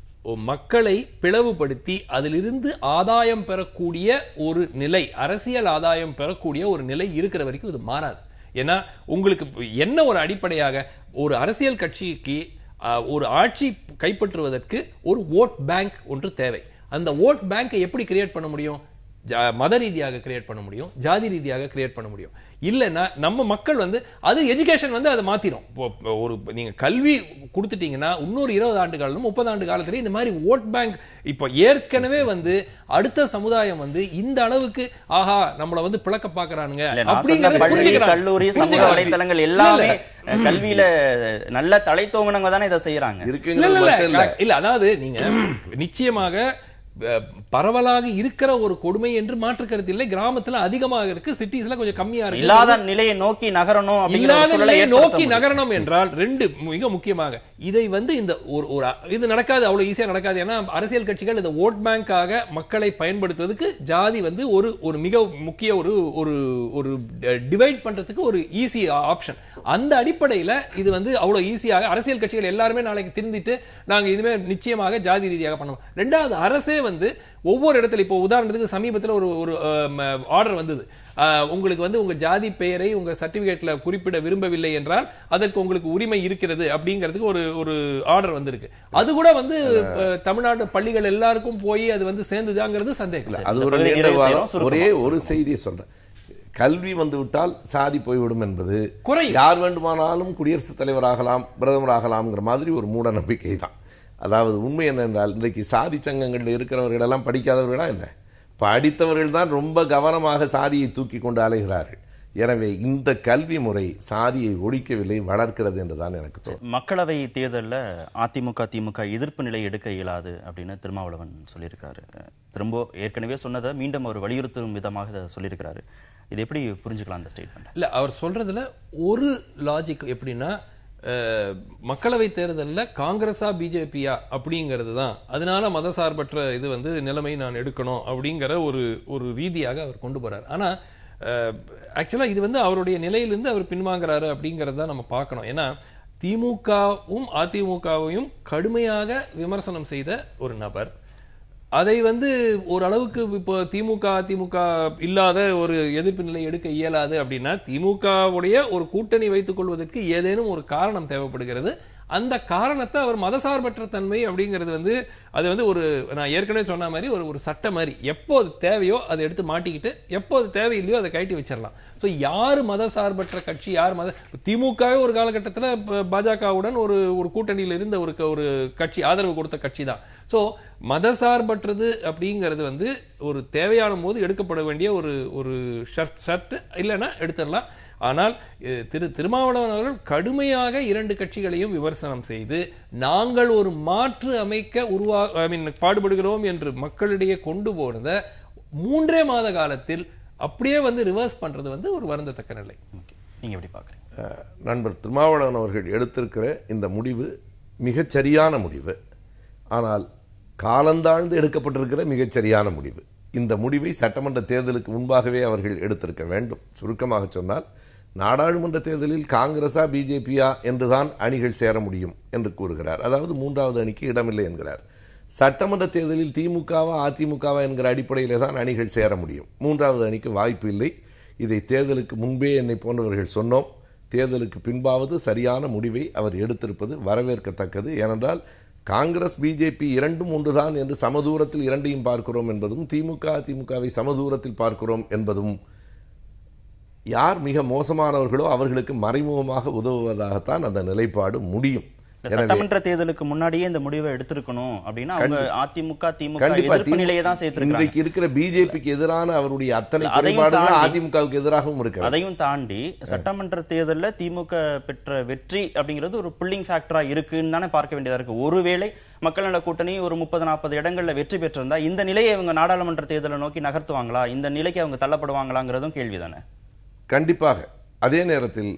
மக்களை பிளவுபடுத்தி அதிலிருந்து ஆதாயம் பெறக்கூடிய ஒரு நிலை அரசியல் ஆதாயம் பெறக்கூடிய ஒரு நிலை இருக்கிற வரைக்கும் இது மாறாது ஏன்னா உங்களுக்கு இப்ப என்ன ஒரு அடிப்படையாக ஒரு அரசியல் கட்சிக்கு ஆஹ், ஒரு ஆட்சி கைப்பற்றுவதற்கு ஒரு ஓட் பேங்க் ஒன்று தேவை அந்த ஓட் பேங்கை எப்படி கிரியேட் பண்ண முடியும் ஜா- மத ரீதியாக கிரியேட் பண்ண முடியும் ஜாதி ரீதியாக கிரியேட் பண்ண முடியும் இல்லைன்னா நம்ம மக்கள் வந்து அது எஜுகேஷன் வந்து அதை மாத்திரும் இப்போ இப்போ ஒரு நீங்க கல்வி கொடுத்துட்டீங்கன்னா இன்னொரு இருபது ஆண்டு காலம் முப்பது ஆண்டு காலத்துல இந்த மாதிரி ஓட் பேங்க் இப்போ ஏற்கனவே வந்து அடுத்த சமுதாயம் வந்து இந்த அளவுக்கு ஆஹா நம்மள வந்து பிளக்க பாக்குறானுங்க இல்ல, நான் சொன்ன அப்படிங்கறத பள்ளி புரிஞ்சுக்கிறாங்க. கல்லூரி சமூக புரிஞ்சுக்கிறாங்க. வலைத்தளங்கள் இல்ல, எல்லாமே இல்ல. அஹ், கல்வியில நல்ல தலைத்தோங்கினவங்க தானே இதை செய்யறாங்க இல்ல இருக்குங்கிறது இல்ல மட்டும் இல்ல இல்ல இல்ல அதாவது நீங்க நிச்சயமாக அஹ், பரவலாக இருக்கிற ஒரு கொடுமை என்று மாற்று கருத்து இல்லை கிராமத்துல அதிகமாக இருக்கு சிட்டிஸ்ல கொஞ்சம் கம்மியா இருக்கு இல்லாத நிலையை நோக்கி நகரணும் அப்படிங்கிற ஒரு இல்லாத சூழலை நிலையை ஏற்படுத்த நோக்கி முடியும். நகரணும் என்றால் ரெண்டு மிக முக்கியமாக இதை வந்து இந்த ஒரு ஒரு இது நடக்காது அவ்வளவு ஈஸியா நடக்காது ஏன்னா அரசியல் கட்சிகள் இந்த ஓட் பேங்காக மக்களை பயன்படுத்துவதற்கு ஜாதி வந்து ஒரு ஒரு மிக முக்கிய ஒரு ஒரு ஒரு டிவைட் பண்றதுக்கு ஒரு ஈஸி ஆப்ஷன் அந்த அடிப்படையில இது வந்து அவ்வளவு ஈஸியாக அரசியல் கட்சிகள் எல்லாருமே நாளைக்கு திருந்திட்டு நாங்க இனிமே நிச்சயமாக ஜாதி ரீதியாக பண்ணணும் ரெண்டாவது அரசே வந்து ஒவ்வொரு இடத்துல இப்போ உதாரணத்துக்கு சமீபத்தில் ஒரு ஒரு ஆர்டர் வந்தது அஹ், உங்களுக்கு வந்து உங்க ஜாதி பெயரை உங்க சர்டிபிகேட்ல குறிப்பிட விரும்பவில்லை என்றால் அதற்கு உங்களுக்கு உரிமை இருக்கிறது அப்படிங்கிறதுக்கு ஒரு ஒரு ஆர்டர் வந்திருக்கு அது கூட வந்து அஹ், தமிழ்நாடு பள்ளிகள் எல்லாருக்கும் போய் அது வந்து சேர்ந்துதாங்கிறது சந்தேகம் அது இந்த ஒரு பகுதியை நீண்ட நிறைவு வாரம் செய்யறோம். சுருக்கமா ஒரே ஒரு செய்தியை சொல்றேன் கல்வி வந்து விட்டால் சாதி போய்விடும் என்பது குறையும். யார் வேண்டுமானாலும் குடியரசுத் தலைவராகலாம் பிரதமர் ஆகலாம்ங்கிற மாதிரி ஒரு மூட நம்பிக்கை தான் அதாவது உண்மை என்னென்றால் இன்றைக்கு சாதி சங்கங்களில் இருக்கிறவர்கள் எல்லாம் படிக்காதவர்களா என்ன படித்தவர்கள் தான் ரொம்ப கவனமாக சாதியை தூக்கி கொண்டு அலைகிறார்கள் எனவே இந்த கல்வி முறை சாதியை ஒழிக்கவில்லை வளர்க்கிறது என்றுதான் எனக்கு தோணும் மக்களவை தேர்தல்ல அதிமுக திமுக எதிர்ப்பு நிலை எடுக்க இயலாது அப்படின்னு திருமாவளவன் சொல்லியிருக்காரு திரும்ப ஏற்கனவே சொன்னதை மீண்டும் அவர் வலியுறுத்தும் விதமாக இதை சொல்லியிருக்கிறாரு இது எப்படி புரிஞ்சுக்கலாம் அந்த ஸ்டேட்மெண்ட் இல்ல அவர் சொல்றதுல ஒரு லாஜிக் எப்படின்னா அஹ், மக்களவை தேர்தல்ல காங்கிரஸா பிஜேபியா அப்படிங்கிறது தான் அதனால மதசார்பற்ற இது வந்து நிலைமை நான் எடுக்கணும் அப்படிங்கிற ஒரு ஒரு ரீதியாக அவர் கொண்டு போறார் ஆனா ஆக்சுவலா இது வந்து அவருடைய நிலையிலிருந்து அவர் பின்வாங்குறாரு அப்படிங்கறத தான் நம்ம பார்க்கணும் ஏன்னா திமுகவும் அதிமுகவையும் கடுமையாக விமர்சனம் செய்த ஒரு நபர் அதை வந்து ஓரளவுக்கு இப்போ திமுக அதிமுக இல்லாத ஒரு எதிர்ப்பு நிலை எடுக்க இயலாது அப்படின்னா திமுகவுடைய ஒரு கூட்டணி வைத்துக் கொள்வதற்கு ஏதேனும் ஒரு காரணம் தேவைப்படுகிறது அந்த காரணத்தை அவர் மதசார்பற்ற தன்மை அப்படிங்கிறது வந்து அது வந்து ஒரு நான் ஏற்கனவே சொன்ன மாதிரி ஒரு ஒரு சட்டம் மாதிரி எப்போது தேவையோ அதை எடுத்து மாட்டிக்கிட்டு எப்போது தேவையில்லையோ அதை கழட்டி வச்சிடலாம் ஸோ யார் மதசார்பற்ற கட்சி யார் மத திமுகவே ஒரு காலகட்டத்தில் பாஜகவுடன் ஒரு ஒரு கூட்டணியில் இருந்த ஒரு க- ஒரு கட்சி ஆதரவு கொடுத்த கட்சி தான் ஸோ மதசார்பற்றது அப்படிங்கிறது வந்து ஒரு தேவையான போது எடுக்கப்பட வேண்டிய ஒரு ஒரு ஷர்ட் ஷர்ட் இல்லைன்னா எடுத்துடலாம் ஆனால் அஹ், திரு திருமாவளவன் அவர்கள் கடுமையாக இரண்டு கட்சிகளையும் விமர்சனம் செய்து நாங்கள் ஒரு மாற்று அமைக்க உருவா ஐ மீன் பாடுபடுகிறோம் என்று மக்களிடையே கொண்டு போனத மூன்றே மாத காலத்தில் அப்படியே வந்து ரிவர்ஸ் பண்றது வந்து ஒரு வருந்தத்தக்க நிலை ஓகே நீங்க எப்படி பாக்குறீங்க அஹ், நண்பர் திருமாவளவன் அவர்கள் எடுத்திருக்கிற இந்த முடிவு மிகச் சரியான முடிவு ஆனால் காலந்தாழ்ந்து எடுக்கப்பட்டிருக்கிற மிகச் சரியான முடிவு இந்த முடிவை சட்டமன்ற தேர்தலுக்கு முன்பாகவே அவர்கள் எடுத்திருக்க வேண்டும் சுருக்கமாக சொன்னால் நாடாளுமன்ற தேர்தலில் காங்கிரஸா பிஜேபியா என்றுதான் அணிகள் சேர முடியும் என்று கூறுகிறார் அதாவது மூன்றாவது அணிக்கு இடமில்லை என்கிறார் சட்டமன்ற தேர்தலில் திமுகவா அதிமுகவா என்கிற அடிப்படையிலே தான் அணிகள் சேர முடியும் மூன்றாவது அணிக்கு வாய்ப்பு இல்லை இதை தேர்தலுக்கு முன்பே என்னை போன்றவர்கள் சொன்னோம் தேர்தலுக்கு பின்பாவது சரியான முடிவை அவர் எடுத்திருப்பது வரவேற்கத்தக்கது ஏனென்றால் காங்கிரஸ் பிஜேபி இரண்டும் ஒன்றுதான் என்று சமதூரத்தில் இரண்டையும் பார்க்கிறோம் என்பதும் திமுக அதிமுகவை சமதூரத்தில் பார்க்கிறோம் என்பதும் யார் மிக மோசமானவர்களோ அவர்களுக்கு மறைமுகமாக உதவுவதாகத்தான் அந்த நிலைப்பாடு முடியும் இல்ல, சட்டமன்ற தேர்தலுக்கு முன்னாடியே இந்த முடிவை எடுத்திருக்கணும் அப்படின்னா அவங்க அதிமுக திமுக கண்டிப்பா எதிர்ப்பு நிலையை தான் சேர்த்திருக்காங்க இன்றைக்கு இருக்கிற பிஜேபிக்கு எதிரான அவருடைய அத்தனை இல்ல, அதையும் குறைபாடுகளும் தாண்டி- அதிமுகவுக்கு எதிராகவும் இருக்கிறது அதையும் தாண்டி சட்டமன்ற தேர்தல்ல திமுக பெற்ற வெற்றி அப்படிங்கிறது ஒரு புல்லிங் ஃபேக்டரா இருக்குன்னு தானே பார்க்க வேண்டியதா இருக்கு ஒருவேளை மக்கள் நல கூட்டணி ஒரு முப்பது நாற்பது இடங்கள்ல வெற்றி பெற்றிருந்தா இந்த நிலையை இவங்க நாடாளுமன்ற தேர்தலை நோக்கி நகர்த்துவாங்களா இந்த நிலைக்கு அவங்க தள்ளப்படுவாங்களாங்கிறதும் கேள்விதானே கண்டிப்பாக அதே நேரத்தில்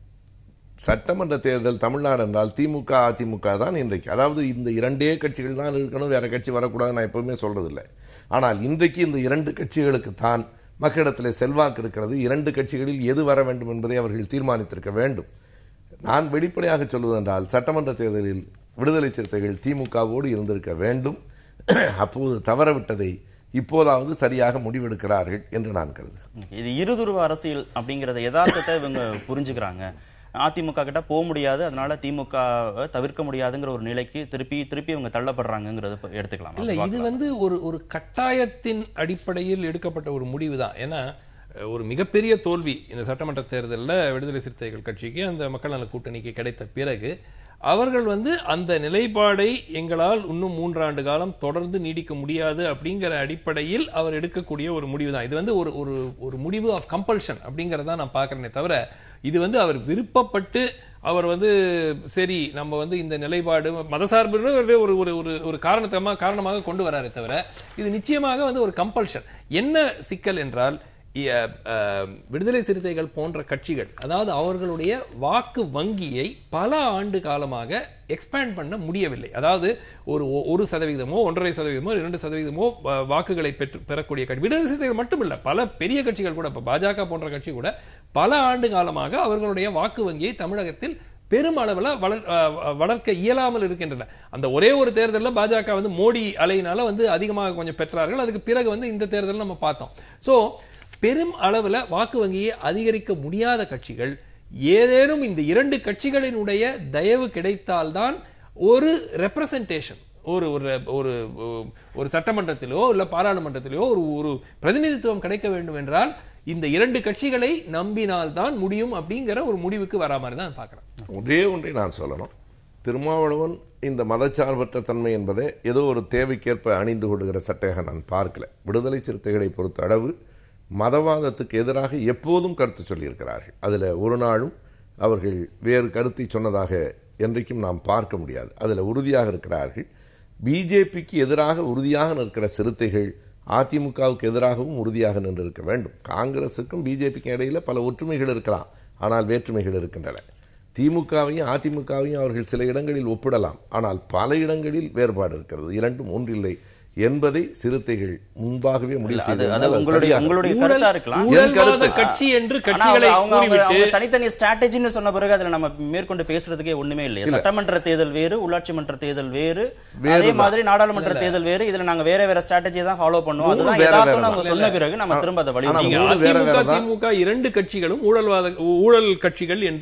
சட்டமன்ற தேர்தல் தமிழ்நாடு என்றால் திமுக அதிமுக தான் இன்றைக்கு அதாவது இந்த இரண்டே கட்சிகள் தான் இருக்கணும் வேற கட்சி வரக்கூடாது நான் எப்பவுமே சொல்றதில்லை ஆனால் இன்றைக்கு இந்த இரண்டு கட்சிகளுக்கு தான் மக்களிடத்தில் செல்வாக்கு இருக்கிறது இரண்டு கட்சிகளில் எது வர வேண்டும் என்பதை அவர்கள் தீர்மானித்திருக்க வேண்டும் நான் வெளிப்படையாக சொல்வதென்றால் சட்டமன்ற தேர்தலில் விடுதலை சிறுத்தைகள் திமுகவோடு இருந்திருக்க வேண்டும் அப்போது தவறவிட்டதை இப்போதாவது சரியாக முடிவெடுக்கிறார்கள் என்று நான் கருதுகிறேன் இது இருதுருவ அரசியல் அப்படிங்கறத யதார்த்தத்தை இவங்க புரிஞ்சுக்கிறாங்க அதிமுக கிட்ட போக முடியாது அதனால திமுக வை தவிர்க்க முடியாதுங்கிற ஒரு நிலைக்கு திருப்பி திருப்பி இவங்க தள்ளப்படுறாங்கிறத எடுத்துக்கலாம் இல்ல இது வந்து ஒரு ஒரு கட்டாயத்தின் அடிப்படையில் எடுக்கப்பட்ட ஒரு முடிவு தான் ஏன்னா அஹ், ஒரு மிகப்பெரிய தோல்வி இந்த சட்டமன்ற தேர்தலில் விடுதலை சிறுத்தைகள் கட்சிக்கு அந்த மக்கள் நல கூட்டணிக்கு கிடைத்த பிறகு அவர்கள் வந்து அந்த நிலைப்பாடை எங்களால் இன்னும் மூன்றாண்டு காலம் தொடர்ந்து நீடிக்க முடியாது அப்படிங்கிற அடிப்படையில் அவர் எடுக்கக்கூடிய ஒரு முடிவு தான் இது வந்து ஒரு ஒரு ஒரு முடிவு ஆஃப் கம்பல்ஷன் அப்படிங்கறத நான் பார்க்கறேனே தவிர இது வந்து அவர் விருப்பப்பட்டு அவர் வந்து சரி நம்ம வந்து இந்த நிலைப்பாடு மதசார்பு ஒரு ஒரு ஒரு ஒரு ஒரு காரணத்தமா காரணமாக கொண்டு வராரே தவிர இது நிச்சயமாக வந்து ஒரு கம்பல்ஷன் என்ன சிக்கல் என்றால் இ- அஹ், விடுதலை சிறுத்தைகள் போன்ற கட்சிகள் அதாவது அவர்களுடைய வாக்கு வங்கியை பல ஆண்டு காலமாக எக்ஸ்பேண்ட் பண்ண முடியவில்லை அதாவது ஒரு ஒ- ஒரு சதவீதமோ ஒன்றரை சதவீதமோ இரண்டு சதவீதமோ வ- வாக்குகளை பெற்று பெறக்கூடிய கட்சி விடுதலை சிறுத்தைகள் மட்டும் இல்ல பல பெரிய கட்சிகள் கூட இப்ப பாஜக போன்ற கட்சி கூட பல ஆண்டு காலமாக அவர்களுடைய வாக்கு வங்கியை தமிழகத்தில் பெரும் அளவில் வளர் அஹ், வளர்க்க இயலாமல் இருக்கின்றன அந்த ஒரே ஒரு தேர்தலில் பாஜக வந்து மோடி அலையினால வந்து அதிகமாக கொஞ்சம் பெற்றார்கள் அதுக்கு பிறகு வந்து இந்த தேர்தலில் நம்ம பார்த்தோம் சோ பெரும் அளவில் வாக்கு வங்கியை அதிகரிக்க முடியாத கட்சிகள் ஏதேனும் இந்த இரண்டு கட்சிகளினுடைய தயவு கிடைத்தால்தான் ஒரு ரெப்ரசன்டேஷன் ஒரு ஒரு ஒரு ஒரு சட்டமன்றத்திலோ இல்ல பாராளுமன்றத்திலோ ஒரு ஒரு பிரதிநிதித்துவம் கிடைக்க வேண்டும் என்றால் இந்த இரண்டு கட்சிகளை நம்பினால்தான் முடியும் அப்படிங்கிற ஒரு முடிவுக்கு வரா மாதிரி தான் பார்க்கிறேன் ஒரே ஒன்றை நான் சொல்லணும் திருமாவளவன் இந்த மதச்சார்பற்ற தன்மை என்பதை ஏதோ ஒரு தேவைக்கேற்ப அணிந்து கொள்கிற சட்டையாக நான் பார்க்கல விடுதலை சிறுத்தைகளை பொறுத்த அளவு மதவாதத்துக்கு எதிராக எப்போதும் கருத்து சொல்லியிருக்கிறார்கள் அதில் ஒரு நாளும் அவர்கள் வேறு கருத்தை சொன்னதாக என்றைக்கும் நாம் பார்க்க முடியாது அதில் உறுதியாக இருக்கிறார்கள் பிஜேபிக்கு எதிராக உறுதியாக நிற்கிற சிறுத்தைகள் அதிமுகவுக்கு எதிராகவும் உறுதியாக நின்றிருக்க வேண்டும் காங்கிரசுக்கும் பிஜேபிக்கும் இடையில பல ஒற்றுமைகள் இருக்கலாம் ஆனால் வேற்றுமைகள் இருக்கின்றன திமுகவையும் அதிமுகவையும் அவர்கள் சில இடங்களில் ஒப்பிடலாம் ஆனால் பல இடங்களில் வேறுபாடு இருக்கிறது இரண்டும் ஒன்றில்லை என்பதை சிறுத்தைகள் முன்பாகவே முடிவு அது செய்து அது உங்களுடைய உங்களுடைய கருத்தா இருக்கலாம் என் ஊழல்வாத கருத்து. கட்சி என்று ஆனா கட்சிகளை அவங்க- அவங்க- கூறிவிட்டு அவங்க தனித்தனி ஸ்ட்ராட்டஜின்னு சொன்ன பிறகு அதுல நம்ம மேற்கொண்டு பேசுறதுக்கே ஒண்ணுமே இல்லையா சட்டமன்ற தேர்தல் வேறு உள்ளாட்சி மன்ற தேர்தல் வேறு அதே வேறுதான். மாதிரி நாடாளுமன்ற தேர்தல் வேறு இதுல நாங்க வேற வேற ஸ்ட்ராட்டஜி தான் ஃபாலோ பண்ணுவோம் மூணு அதுதான் வேற யதார்த்தம்னு வேற அவங்க தான். சொன்ன பிறகு நம்ம திரும்ப அதை ஆனா வலியுறுத்தி நீங்க மூணு வேற அதிமுக வேற தான். திமுக இரண்டு கட்சிகளும் ஊழல்வாத ஊழல் கட்சிகள் என்று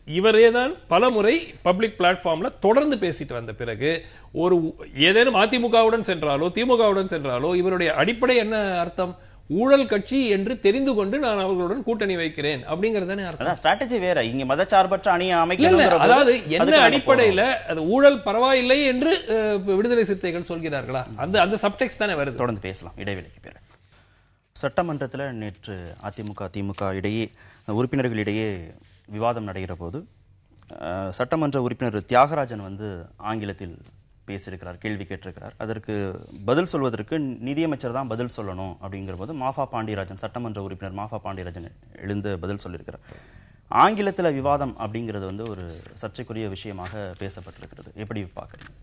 இவரே தான் பல முறை பப்ளிக் பிளாட்ஃபார்ம்ல தொடர்ந்து பேசிட்டு வந்த பிறகு ஒரு ஏதேனும் அதிமுகவுடன் சென்றாலோ திமுகவுடன் சென்றாலோ இவருடைய அடிப்படை என்ன அர்த்தம் ஊழல் கட்சி என்று தெரிந்து கொண்டு நான் அவர்களுடன் கூட்டணி வைக்கிறேன் அப்படிங்கறதானே அர்த்தம் அதான் ஸ்ட்ராட்டஜி வேற இங்க மதச்சார்பற்ற அணியை இல்ல, இல்ல, அமைக்கணுங்கிற போது அதாவது என்ன அதுக்கு நம்ம அடிப்படையில அது ஊழல் பரவாயில்லை என்று அஹ், விடுதலை சிறுத்தைகள் சொல்கிறார்களா அந்த அந்த சப்டெக்ஸ் தானே வருது தொடர்ந்து பேசலாம் இடைவெளிக்கு பிறகு சட்டமன்றத்தில் நேற்று அதிமுக திமுக இடையே உறுப்பினர்களிடையே விவாதம் நடைகிற போது அஹ், சட்டமன்ற உறுப்பினர் தியாகராஜன் வந்து ஆங்கிலத்தில் பேசியிருக்கிறார் கேள்வி கேட்டிருக்கிறார் அதற்கு பதில் சொல்வதற்கு நிதியமைச்சர் தான் பதில் சொல்லணும் அப்படிங்கிற போது மாஃபா பாண்டியராஜன் சட்டமன்ற உறுப்பினர் மாஃபா பாண்டியராஜன் எழுந்து பதில் சொல்லியிருக்கிறார் ஆங்கிலத்தில் விவாதம் அப்படிங்கிறது வந்து ஒரு சர்ச்சைக்குரிய விஷயமாக பேசப்பட்டிருக்கிறது எப்படி பார்க்குறீங்க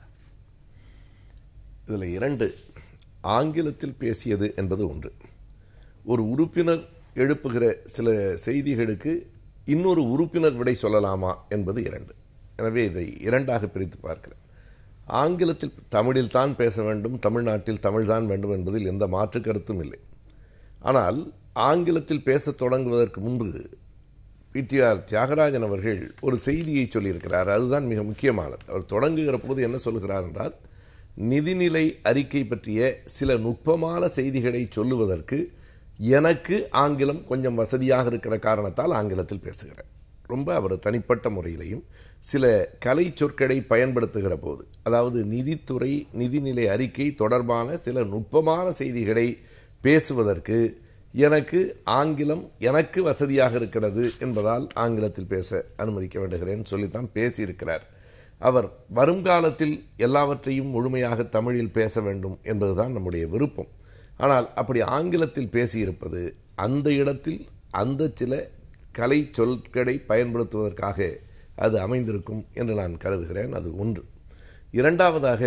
இதில் இரண்டு ஆங்கிலத்தில் பேசியது என்பது ஒன்று ஒரு உறுப்பினர் எழுப்புகிற சில செய்திகளுக்கு இன்னொரு உறுப்பினர் விடை சொல்லலாமா என்பது இரண்டு எனவே இதை இரண்டாக பிரித்து பார்க்கிறேன் ஆங்கிலத்தில் தமிழில் தான் பேச வேண்டும் தமிழ்நாட்டில் தமிழ்தான் வேண்டும் என்பதில் எந்த மாற்று கருத்தும் இல்லை ஆனால் ஆங்கிலத்தில் பேசத் தொடங்குவதற்கு முன்பு பிடிஆர் தியாகராஜன் அவர்கள் ஒரு செய்தியை சொல்லியிருக்கிறார் அதுதான் மிக முக்கியமானது அவர் தொடங்குகிற போது என்ன சொல்கிறார் என்றால் நிதிநிலை அறிக்கை பற்றிய சில நுட்பமான செய்திகளை சொல்லுவதற்கு எனக்கு ஆங்கிலம் கொஞ்சம் வசதியாக இருக்கிற காரணத்தால் ஆங்கிலத்தில் பேசுகிறேன் ரொம்ப அவர் தனிப்பட்ட முறையிலையும் சில கலை சொற்களை பயன்படுத்துகிற போது அதாவது நிதித்துறை நிதிநிலை அறிக்கை தொடர்பான சில நுட்பமான செய்திகளை பேசுவதற்கு எனக்கு ஆங்கிலம் எனக்கு வசதியாக இருக்கிறது என்பதால் ஆங்கிலத்தில் பேச அனுமதிக்க வேண்டுகிறேன் சொல்லித்தான் பேசியிருக்கிறார் அவர் வருங்காலத்தில் எல்லாவற்றையும் முழுமையாக தமிழில் பேச வேண்டும் என்பதுதான் நம்முடைய விருப்பம் ஆனால் அப்படி ஆங்கிலத்தில் பேசியிருப்பது அந்த இடத்தில் அந்த சில கலை சொற்களை பயன்படுத்துவதற்காக அது அமைந்திருக்கும் என்று நான் கருதுகிறேன் அது ஒன்று இரண்டாவதாக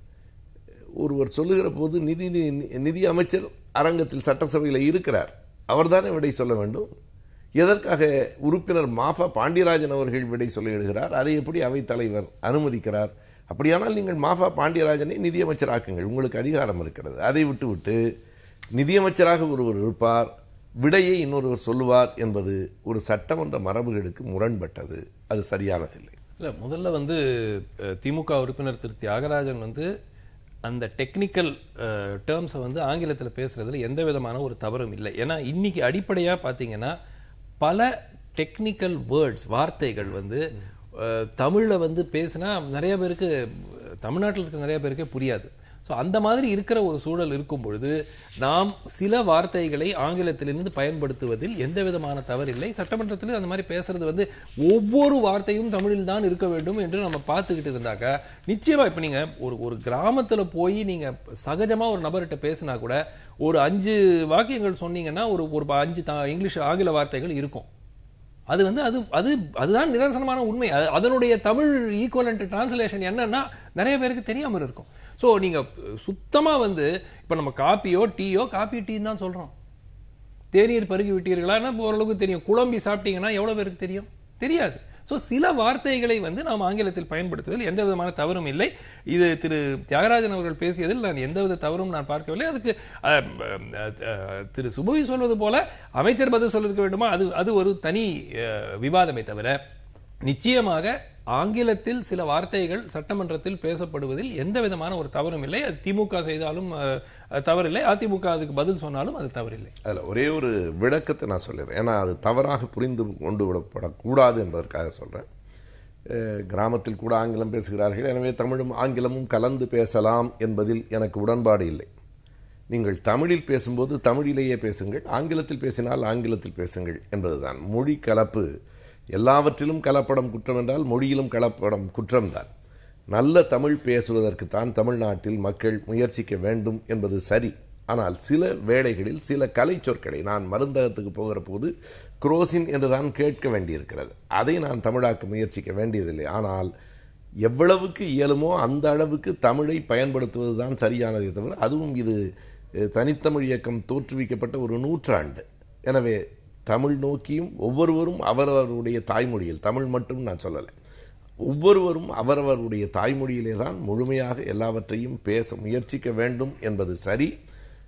ஒருவர் சொல்லுகிற போது நிதி நிதி அமைச்சர் அரங்கத்தில் சட்டசபையில் இருக்கிறார் அவர்தானே விடை சொல்ல வேண்டும் எதற்காக உறுப்பினர் மாஃபா பாண்டியராஜன் அவர்கள் விடை சொல்லிவிடுகிறார் அதை எப்படி அவைத் தலைவர் அனுமதிக்கிறார் அப்படியானால் நீங்கள் மாஃபா பாண்டியராஜனை நிதியமைச்சராக்குங்கள் உங்களுக்கு அதிகாரம் இருக்கிறது அதை விட்டுவிட்டு நிதியமைச்சராக ஒருவர் இருப்பார் விடையை இன்னொருவர் சொல்லுவார் என்பது ஒரு சட்டமன்ற மரபுகளுக்கு முரண்பட்டது அது சரியானதில்லை இல்ல முதல்ல வந்து அஹ், திமுக உறுப்பினர் திரு தியாகராஜன் வந்து அந்த டெக்னிக்கல் டேர்ம்ஸை வந்து ஆங்கிலத்தில் பேசுறதுல எந்த விதமான ஒரு தவறும் இல்லை ஏன்னா இன்னைக்கு அடிப்படையா பாத்தீங்கன்னா பல டெக்னிக்கல் வேர்ட்ஸ் வார்த்தைகள் வந்து அஹ், தமிழ்ல வந்து பேசினா நிறைய பேருக்கு தமிழ்நாட்டில் இருக்க நிறைய பேருக்கே புரியாது ஸோ அந்த மாதிரி இருக்கிற ஒரு சூழல் இருக்கும் பொழுது நாம் சில வார்த்தைகளை ஆங்கிலத்திலிருந்து பயன்படுத்துவதில் எந்த விதமான தவறில்லை சட்டமன்றத்தில் அந்த மாதிரி பேசுறது வந்து ஒவ்வொரு வார்த்தையும் தமிழில் தான் இருக்க வேண்டும் என்று நம்ம பார்த்துக்கிட்டு இருந்தாக்க நிச்சயமா இப்ப நீங்க ஒரு ஒரு கிராமத்துல போய் நீங்க சகஜமா ஒரு நபர்கிட்ட பேசினா கூட ஒரு அஞ்சு வாக்கியங்கள் சொன்னீங்கன்னா ஒரு ஒரு அஞ்சு தா- இங்கிலீஷ் ஆங்கில வார்த்தைகள் இருக்கும் அது வந்து அது அது அதுதான் நிதர்சனமான உண்மை அது- அதனுடைய தமிழ் ஈக்குவலண்ட் டிரான்ஸ்லேஷன் என்னன்னா நிறைய பேருக்கு தெரியாம இருக்கும் சோ நீங்க சுத்தமா வந்து இப்ப நம்ம காப்பியோ டீயோ காப்பி டீன்னு தான் சொல்றோம் தேநீர் பருகி விட்டீர்களான்னா ஓரளவுக்கு தெரியும் குழம்பி சாப்பிட்டீங்கன்னா எவ்வளவு பேருக்கு தெரியும் தெரியாது சோ சில வார்த்தைகளை வந்து நாம் ஆங்கிலத்தில் பயன்படுத்துவதில் எந்த விதமான தவறும் இல்லை இது திரு தியாகராஜன் அவர்கள் பேசியதில் நான் எந்தவித தவறும் நான் பார்க்கவில்லை அதுக்கு அஹ், அஹ், அஹ், திரு சுபவி சொல்வது போல அமைச்சர் பதில் சொல்லிருக்க வேண்டுமா அது அது ஒரு தனி அஹ், விவாதமே தவிர நிச்சயமாக ஆங்கிலத்தில் சில வார்த்தைகள் சட்டமன்றத்தில் பேசப்படுவதில் எந்த விதமான ஒரு தவறும் இல்லை அது திமுக செய்தாலும் அஹ், தவறில்லை அதிமுக அதுக்கு பதில் சொன்னாலும் அது தவறில்லை அதில் ஒரே ஒரு விளக்கத்தை நான் சொல்லிடுறேன் ஏன்னா அது தவறாக புரிந்து கொண்டு விடப்படக்கூடாது என்பதற்காக சொல்கிறேன் கிராமத்தில் கூட ஆங்கிலம் பேசுகிறார்கள் எனவே தமிழும் ஆங்கிலமும் கலந்து பேசலாம் என்பதில் எனக்கு உடன்பாடு இல்லை நீங்கள் தமிழில் பேசும்போது தமிழிலேயே பேசுங்கள் ஆங்கிலத்தில் பேசினால் ஆங்கிலத்தில் பேசுங்கள் என்பதுதான் மொழி கலப்பு எல்லாவற்றிலும் கலப்படம் குற்றம் என்றால் மொழியிலும் கலப்படம் குற்றம்தான் நல்ல தமிழ் பேசுவதற்குத்தான் தமிழ்நாட்டில் மக்கள் முயற்சிக்க வேண்டும் என்பது சரி ஆனால் சில வேளைகளில் சில கலை சொற்களை நான் மருந்தகத்துக்கு போகிற போது குரோசின் என்றுதான் கேட்க வேண்டியிருக்கிறது அதை நான் தமிழாக்க முயற்சிக்க வேண்டியதில்லை ஆனால் எவ்வளவுக்கு இயலுமோ அந்த அளவுக்கு தமிழை பயன்படுத்துவதுதான் சரியானதே தவிர அதுவும் இது அஹ், தனித்தமிழ் இயக்கம் தோற்றுவிக்கப்பட்ட ஒரு நூற்றாண்டு எனவே தமிழ் நோக்கியும் ஒவ்வொருவரும் அவரவருடைய தாய்மொழியில் தமிழ் மட்டும் நான் சொல்லலை ஒவ்வொருவரும் அவரவருடைய தாய்மொழியிலே தான் முழுமையாக எல்லாவற்றையும் பேச முயற்சிக்க வேண்டும் என்பது சரி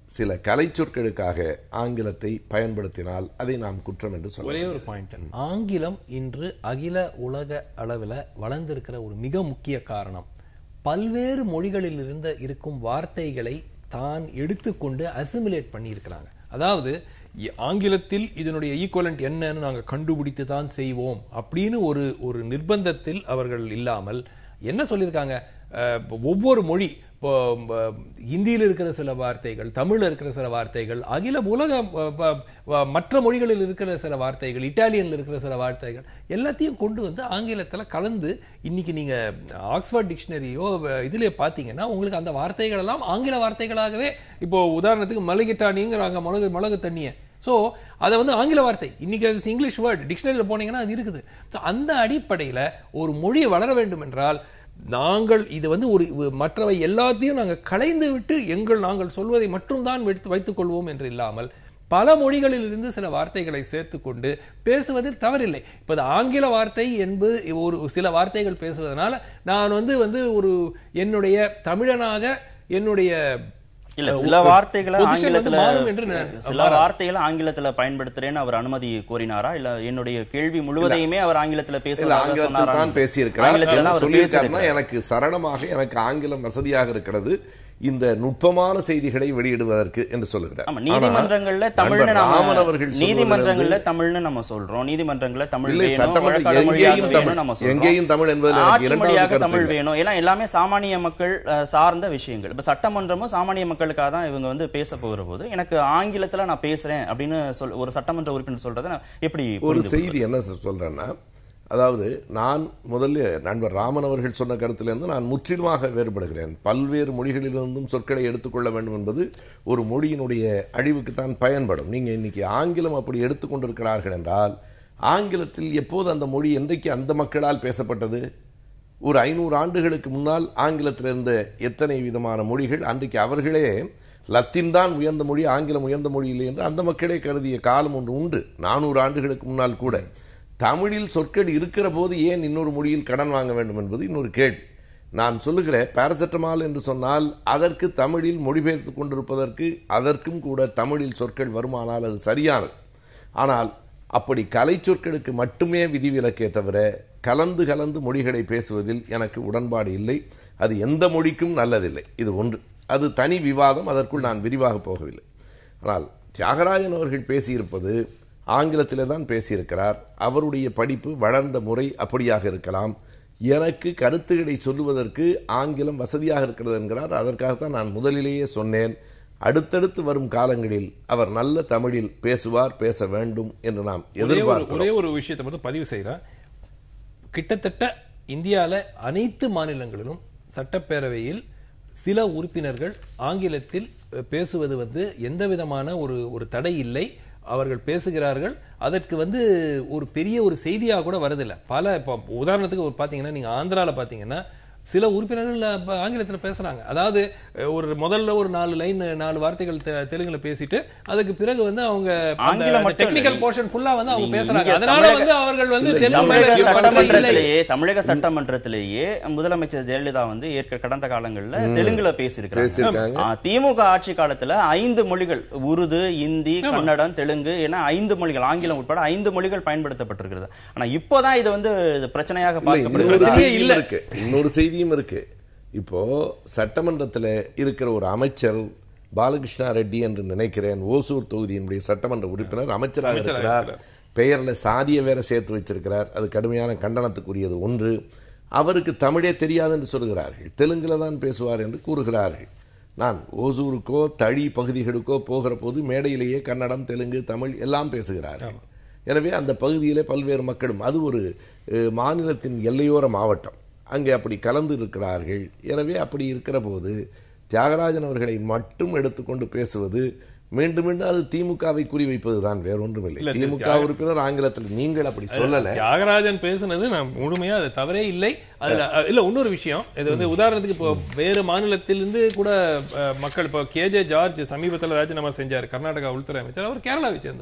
சில கலைச்சொற்களுக்காக ஆங்கிலத்தை பயன்படுத்தினால் அதை நாம் குற்றம் என்று ஒரே சொல்லலாம் ஒரு பாயிண்ட் ஆங்கிலம் இன்று அகில உலக அளவில் வளர்ந்திருக்கிற ஒரு மிக முக்கிய காரணம் பல்வேறு மொழிகளில் இருந்த இருக்கும் வார்த்தைகளை தான் எடுத்துக்கொண்டு அசிமுலேட் பண்ணி இருக்கிறாங்க அதாவது இ- ஆங்கிலத்தில் இதனுடைய ஈக்குவலண்ட் என்னன்னு நாங்க கண்டுபிடித்து தான் செய்வோம் அப்படின்னு ஒரு ஒரு நிர்பந்தத்தில் அவர்கள் இல்லாமல் என்ன சொல்லியிருக்காங்க அஹ், ஒவ்வொரு மொழி இப்போ ம, ஹிந்தியில் இருக்கிற சில வார்த்தைகள் தமிழ்ல இருக்கிற சில வார்த்தைகள் அகில உலக அ, ப, வ, மற்ற மொழிகளில் இருக்கிற சில வார்த்தைகள் இட்டாலியன்ல இருக்கிற சில வார்த்தைகள் எல்லாத்தையும் கொண்டு வந்து ஆங்கிலத்துல கலந்து இன்னைக்கு நீங்க ஆக்ஸ்போர்ட் டிக்ஷனரியோ இதுல பாத்தீங்கன்னா உங்களுக்கு அந்த வார்த்தைகள் எல்லாம் ஆங்கில வார்த்தைகளாகவே இப்போ உதாரணத்துக்கு மளிகைட்டானிங்கிறாங்க மிளகு மிளகு தண்ணியை ஸோ அதை வந்து ஆங்கில வார்த்தை இன்னைக்கு அது இங்கிலீஷ் வேர்ட் டிக்ஷனரியில் போனீங்கன்னா அது இருக்குது ஸோ அந்த அடிப்படையில் ஒரு மொழி வளர வேண்டும் என்றால் நாங்கள் இது வந்து ஒரு ஒரு மற்றவை எல்லாத்தையும் நாங்கள் களைந்து விட்டு எங்கள் நாங்கள் சொல்வதை மட்டும்தான் வைத்து வைத்துக் கொள்வோம் என்று இல்லாமல் பல மொழிகளில் இருந்து சில வார்த்தைகளை சேர்த்துக்கொண்டு பேசுவதில் தவறில்லை இப்போ இது ஆங்கில வார்த்தை என்பது ஒரு சில வார்த்தைகள் பேசுவதனால நான் வந்து வந்து ஒரு என்னுடைய தமிழனாக என்னுடைய இல்ல அஹ், சில ஒரு வார்த்தைகளை position வந்து ஆங்கிலத்துல மாறும் என்று நான் சில வார்த்தைகளை ஆங்கிலத்துல பயன்படுத்துறேன்னு அவர் அனுமதி கோரினாரா இல்ல என்னுடைய கேள்வி முழுவதையுமே அவர் ஆங்கிலத்துல இல்ல பேசுவதாக ஆங்கிலத்தில் சொன்னாரா தான் பேசியிருக்கிறார் ஆங்கிலத்தில் என்ன தான் அவர் சொல்லியிருக்காருன்னா பேசியிருக்கிறார். எனக்கு சரளமாக எனக்கு ஆங்கிலம் வசதியாக இருக்கிறது இந்த நுட்பமான செய்திகளை வெளியிடுவதற்கு என்று சொல்லுகிறார் ஆமா ஆனா, நீதிமன்றங்கள்ல தமிழ்னு நண்பர் நாம ராமன் அவர்கள் சொல்வது நீதிமன்றங்கள்ல வந்து- தமிழ்னு நம்ம சொல்றோம் நீதிமன்றங்கள்ல தமிழ் இல்லை, வேணும் சட்டமன்ற வழக்காடு மொழியாக எங்கேயும் வேணும் தமிழ். நம்ம சொல்றோம் எங்கேயும் தமிழ் என்பதில் எனக்கு ஆட்சி இரண்டாவது மொழியாக கருத்து தமிழ் இல்லை. வேணும் ஏன்னா எல்லாமே சாமானிய மக்கள் அஹ், சார்ந்த விஷயங்கள் இப்ப சட்டமன்றமும் சாமானிய மக்களுக்காக தான் இவங்க வந்து பேச போகிற போது எனக்கு ஆங்கிலத்துல நான் பேசுறேன் அப்படின்னு சொல் ஒரு சட்டமன்ற உறுப்பினர் சொல்றதை நான் எப்படி ஒரு புரிந்து செய்தி என்ன சொ- சொல்றேன்னா அதாவது நான் முதல்ல நண்பர் ராமன் அவர்கள் சொன்ன கருத்திலிருந்து நான் முற்றிலுமாக வேறுபடுகிறேன் பல்வேறு மொழிகளிலிருந்தும் சொற்களை எடுத்துக்கொள்ள வேண்டும் என்பது ஒரு மொழியினுடைய அழிவுக்குத்தான் பயன்படும் நீங்க இன்னைக்கு ஆங்கிலம் அப்படி எடுத்துக்கொண்டிருக்கிறார்கள் என்றால் ஆங்கிலத்தில் எப்போது அந்த மொழி என்றைக்கு அந்த மக்களால் பேசப்பட்டது ஒரு ஐநூறு ஆண்டுகளுக்கு முன்னால் ஆங்கிலத்தில் இருந்த எத்தனை விதமான மொழிகள் அன்றைக்கு அவர்களே லத்தீன் தான் உயர்ந்த மொழி ஆங்கிலம் உயர்ந்த மொழி இல்லை என்று அந்த மக்களே கருதிய காலம் ஒன்று உண்டு நானூறு ஆண்டுகளுக்கு முன்னால் கூட தமிழில் சொற்கள் இருக்கிற போது ஏன் இன்னொரு மொழியில் கடன் வாங்க வேண்டும் என்பது இன்னொரு கேள்வி நான் சொல்லுகிற பாராசெட்டமால் என்று சொன்னால் அதற்கு தமிழில் மொழிபெயர்த்து கொண்டிருப்பதற்கு அதற்கும் கூட தமிழில் சொற்கள் வருமானால் அது சரியானது ஆனால் அப்படி கலை சொற்களுக்கு மட்டுமே விதிவிலக்கே தவிர கலந்து கலந்து மொழிகளை பேசுவதில் எனக்கு உடன்பாடு இல்லை அது எந்த மொழிக்கும் நல்லதில்லை இது ஒன்று அது தனி விவாதம் அதற்குள் நான் விரிவாக போகவில்லை ஆனால் தியாகராஜன் அவர்கள் பேசியிருப்பது ஆங்கிலத்திலே தான் பேசியிருக்கிறார் அவருடைய படிப்பு வளர்ந்த முறை அப்படியாக இருக்கலாம் எனக்கு கருத்துக்களை சொல்லுவதற்கு ஆங்கிலம் வசதியாக இருக்கிறது என்கிறார் அதற்காகத்தான் நான் முதலிலேயே சொன்னேன் அடுத்தடுத்து வரும் காலங்களில் அவர் நல்ல தமிழில் பேசுவார் பேச வேண்டும் என்று நாம் ஒரே ஒரு எதிர்பார்க்கிறோம் ஒரே ஒரு விஷயத்தை மட்டும் பதிவு செய்கிறேன் கிட்டத்தட்ட இந்தியால அனைத்து மாநிலங்களிலும் சட்டப்பேரவையில் சில உறுப்பினர்கள் ஆங்கிலத்தில் அஹ், பேசுவது வந்து எந்த விதமான ஒரு ஒரு தடை இல்லை அவர்கள் பேசுகிறார்கள் அதற்கு வந்து ஒரு பெரிய ஒரு செய்தியாக கூட வருதில்லை பல இப்போ உதாரணத்துக்கு ஒரு பார்த்தீங்கன்னா நீங்க ஆந்திரால பார்த்தீங்கன்னா சில உறுப்பினர்கள் அப்ப ஆங்கிலத்துல பேசுறாங்க அதாவது அஹ், ஒரு முதல்ல ஒரு நாலு லைன் நாலு வார்த்தைகள் தெ- தெலுங்குல பேசிட்டு அதுக்கு பிறகு வந்து அவங்க ஆங்கிலம் மட்டும் டெக்னிக்கல் இல்லை. போர்ஷன் ஃபுல்லா வந்து அவங்க நீங்க பேசுறாங்க இங்க அதனால தமிழக- வந்து அவர்கள் வந்து இல்லை, தெலுங்கு தமிழக மேல பற்று இல்லை சட்டமன்றத்திலேயே தமிழக சட்டமன்றத்திலேயே முதலமைச்சர் ஜெயலலிதா வந்து ஏற்க கடந்த காலங்கள்ல தெலுங்குல பேசியிருக்காங்க பேசியிருக்காங்க. ஆ, திமுக ஆட்சி காலத்துல ஐந்து மொழிகள் உருது இந்தி கன்னடம் தெலுங்கு என ஐந்து மொழிகள் ஆங்கிலம் உட்பட ஐந்து மொழிகள் பயன்படுத்தப்பட்டிருக்கிறது ஆனா இப்போதான் இது வந்து இது பிரச்சனையாக இல்லை, இன்னொரு பார்க்கப்படுகிறது செய்தியும் இருக்கு இன்னொரு செய்தியும் இருக்கு இப்போ சட்டமன்றத்தில் இருக்கிற ஒரு அமைச்சர் பாலகிருஷ்ணா ரெட்டி என்று நினைக்கிறேன் ஓசூர் தொகுதியினுடைய சட்டமன்ற உறுப்பினர் அமைச்சராக இருக்கிறார் பெயர்ல சாதிய வேற சேர்த்து வச்சிருக்கிறார் அது கடுமையான கண்டனத்துக்குரியது ஒன்று அவருக்கு தமிழே தெரியாது என்று சொல்கிறார்கள் தெலுங்குல தான் பேசுவார் என்று கூறுகிறார்கள் நான் ஓசூருக்கோ தளி பகுதிகளுக்கோ போகிற போது மேடையிலேயே கன்னடம் தெலுங்கு தமிழ் எல்லாம் பேசுகிறார்கள் எனவே அந்த பகுதியிலே பல்வேறு மக்களும் அது ஒரு அஹ், மாநிலத்தின் எல்லையோர மாவட்டம் அங்கே அப்படி கலந்து இருக்கிறார்கள் எனவே அப்படி இருக்கிற போது தியாகராஜன் அவர்களை மட்டும் எடுத்துக்கொண்டு பேசுவது மீண்டும் மீண்டும் அது திமுகவை குறிவைப்பது தான் வேறொன்றுமில்லை இல்ல, திமுக உறுப்பினர் ஆங்கிலத்தில் நீங்கள் அப்படி சொல்லல தியாகராஜன் பேசுனது நான் முழுமையா அது தவறே இல்லை அதுல அஹ், இல்ல இன்னொரு விஷயம் இது வந்து உதாரணத்துக்கு இப்போ வேறு மாநிலத்திலிருந்து கூட அஹ், மக்கள் இப்போ கேஜே ஜார்ஜ் சமீபத்தில் ராஜினாமா செஞ்சார் கர்நாடகா உள்துறை அமைச்சர் அவர் கேரளாவை சேர்ந்தவர்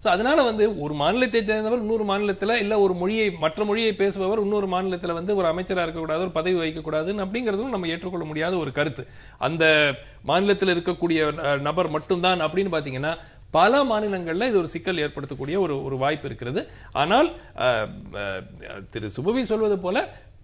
சோ அதனால வந்து ஒரு மாநிலத்தை சேர்ந்தவர் இன்னொரு மாநிலத்துல இல்ல ஒரு மொழியை மற்ற மொழியை பேசுபவர் இன்னொரு மாநிலத்துல வந்து ஒரு அமைச்சரா இருக்கக்கூடாது ஒரு பதவி வகிக்கக்கூடாதுன்னு அப்படிங்கிறதும் நம்ம ஏற்றுக்கொள்ள முடியாத ஒரு கருத்து அந்த மாநிலத்தில் இருக்கக்கூடிய அஹ், நபர் மட்டும்தான் அப்படின்னு பாத்தீங்கன்னா பல மாநிலங்கள்ல இது ஒரு சிக்கல் ஏற்படுத்தக்கூடிய ஒரு ஒரு வாய்ப்பு இருக்கிறது ஆனால் அஹ், அஹ், திரு சுபவி சொல்வது போல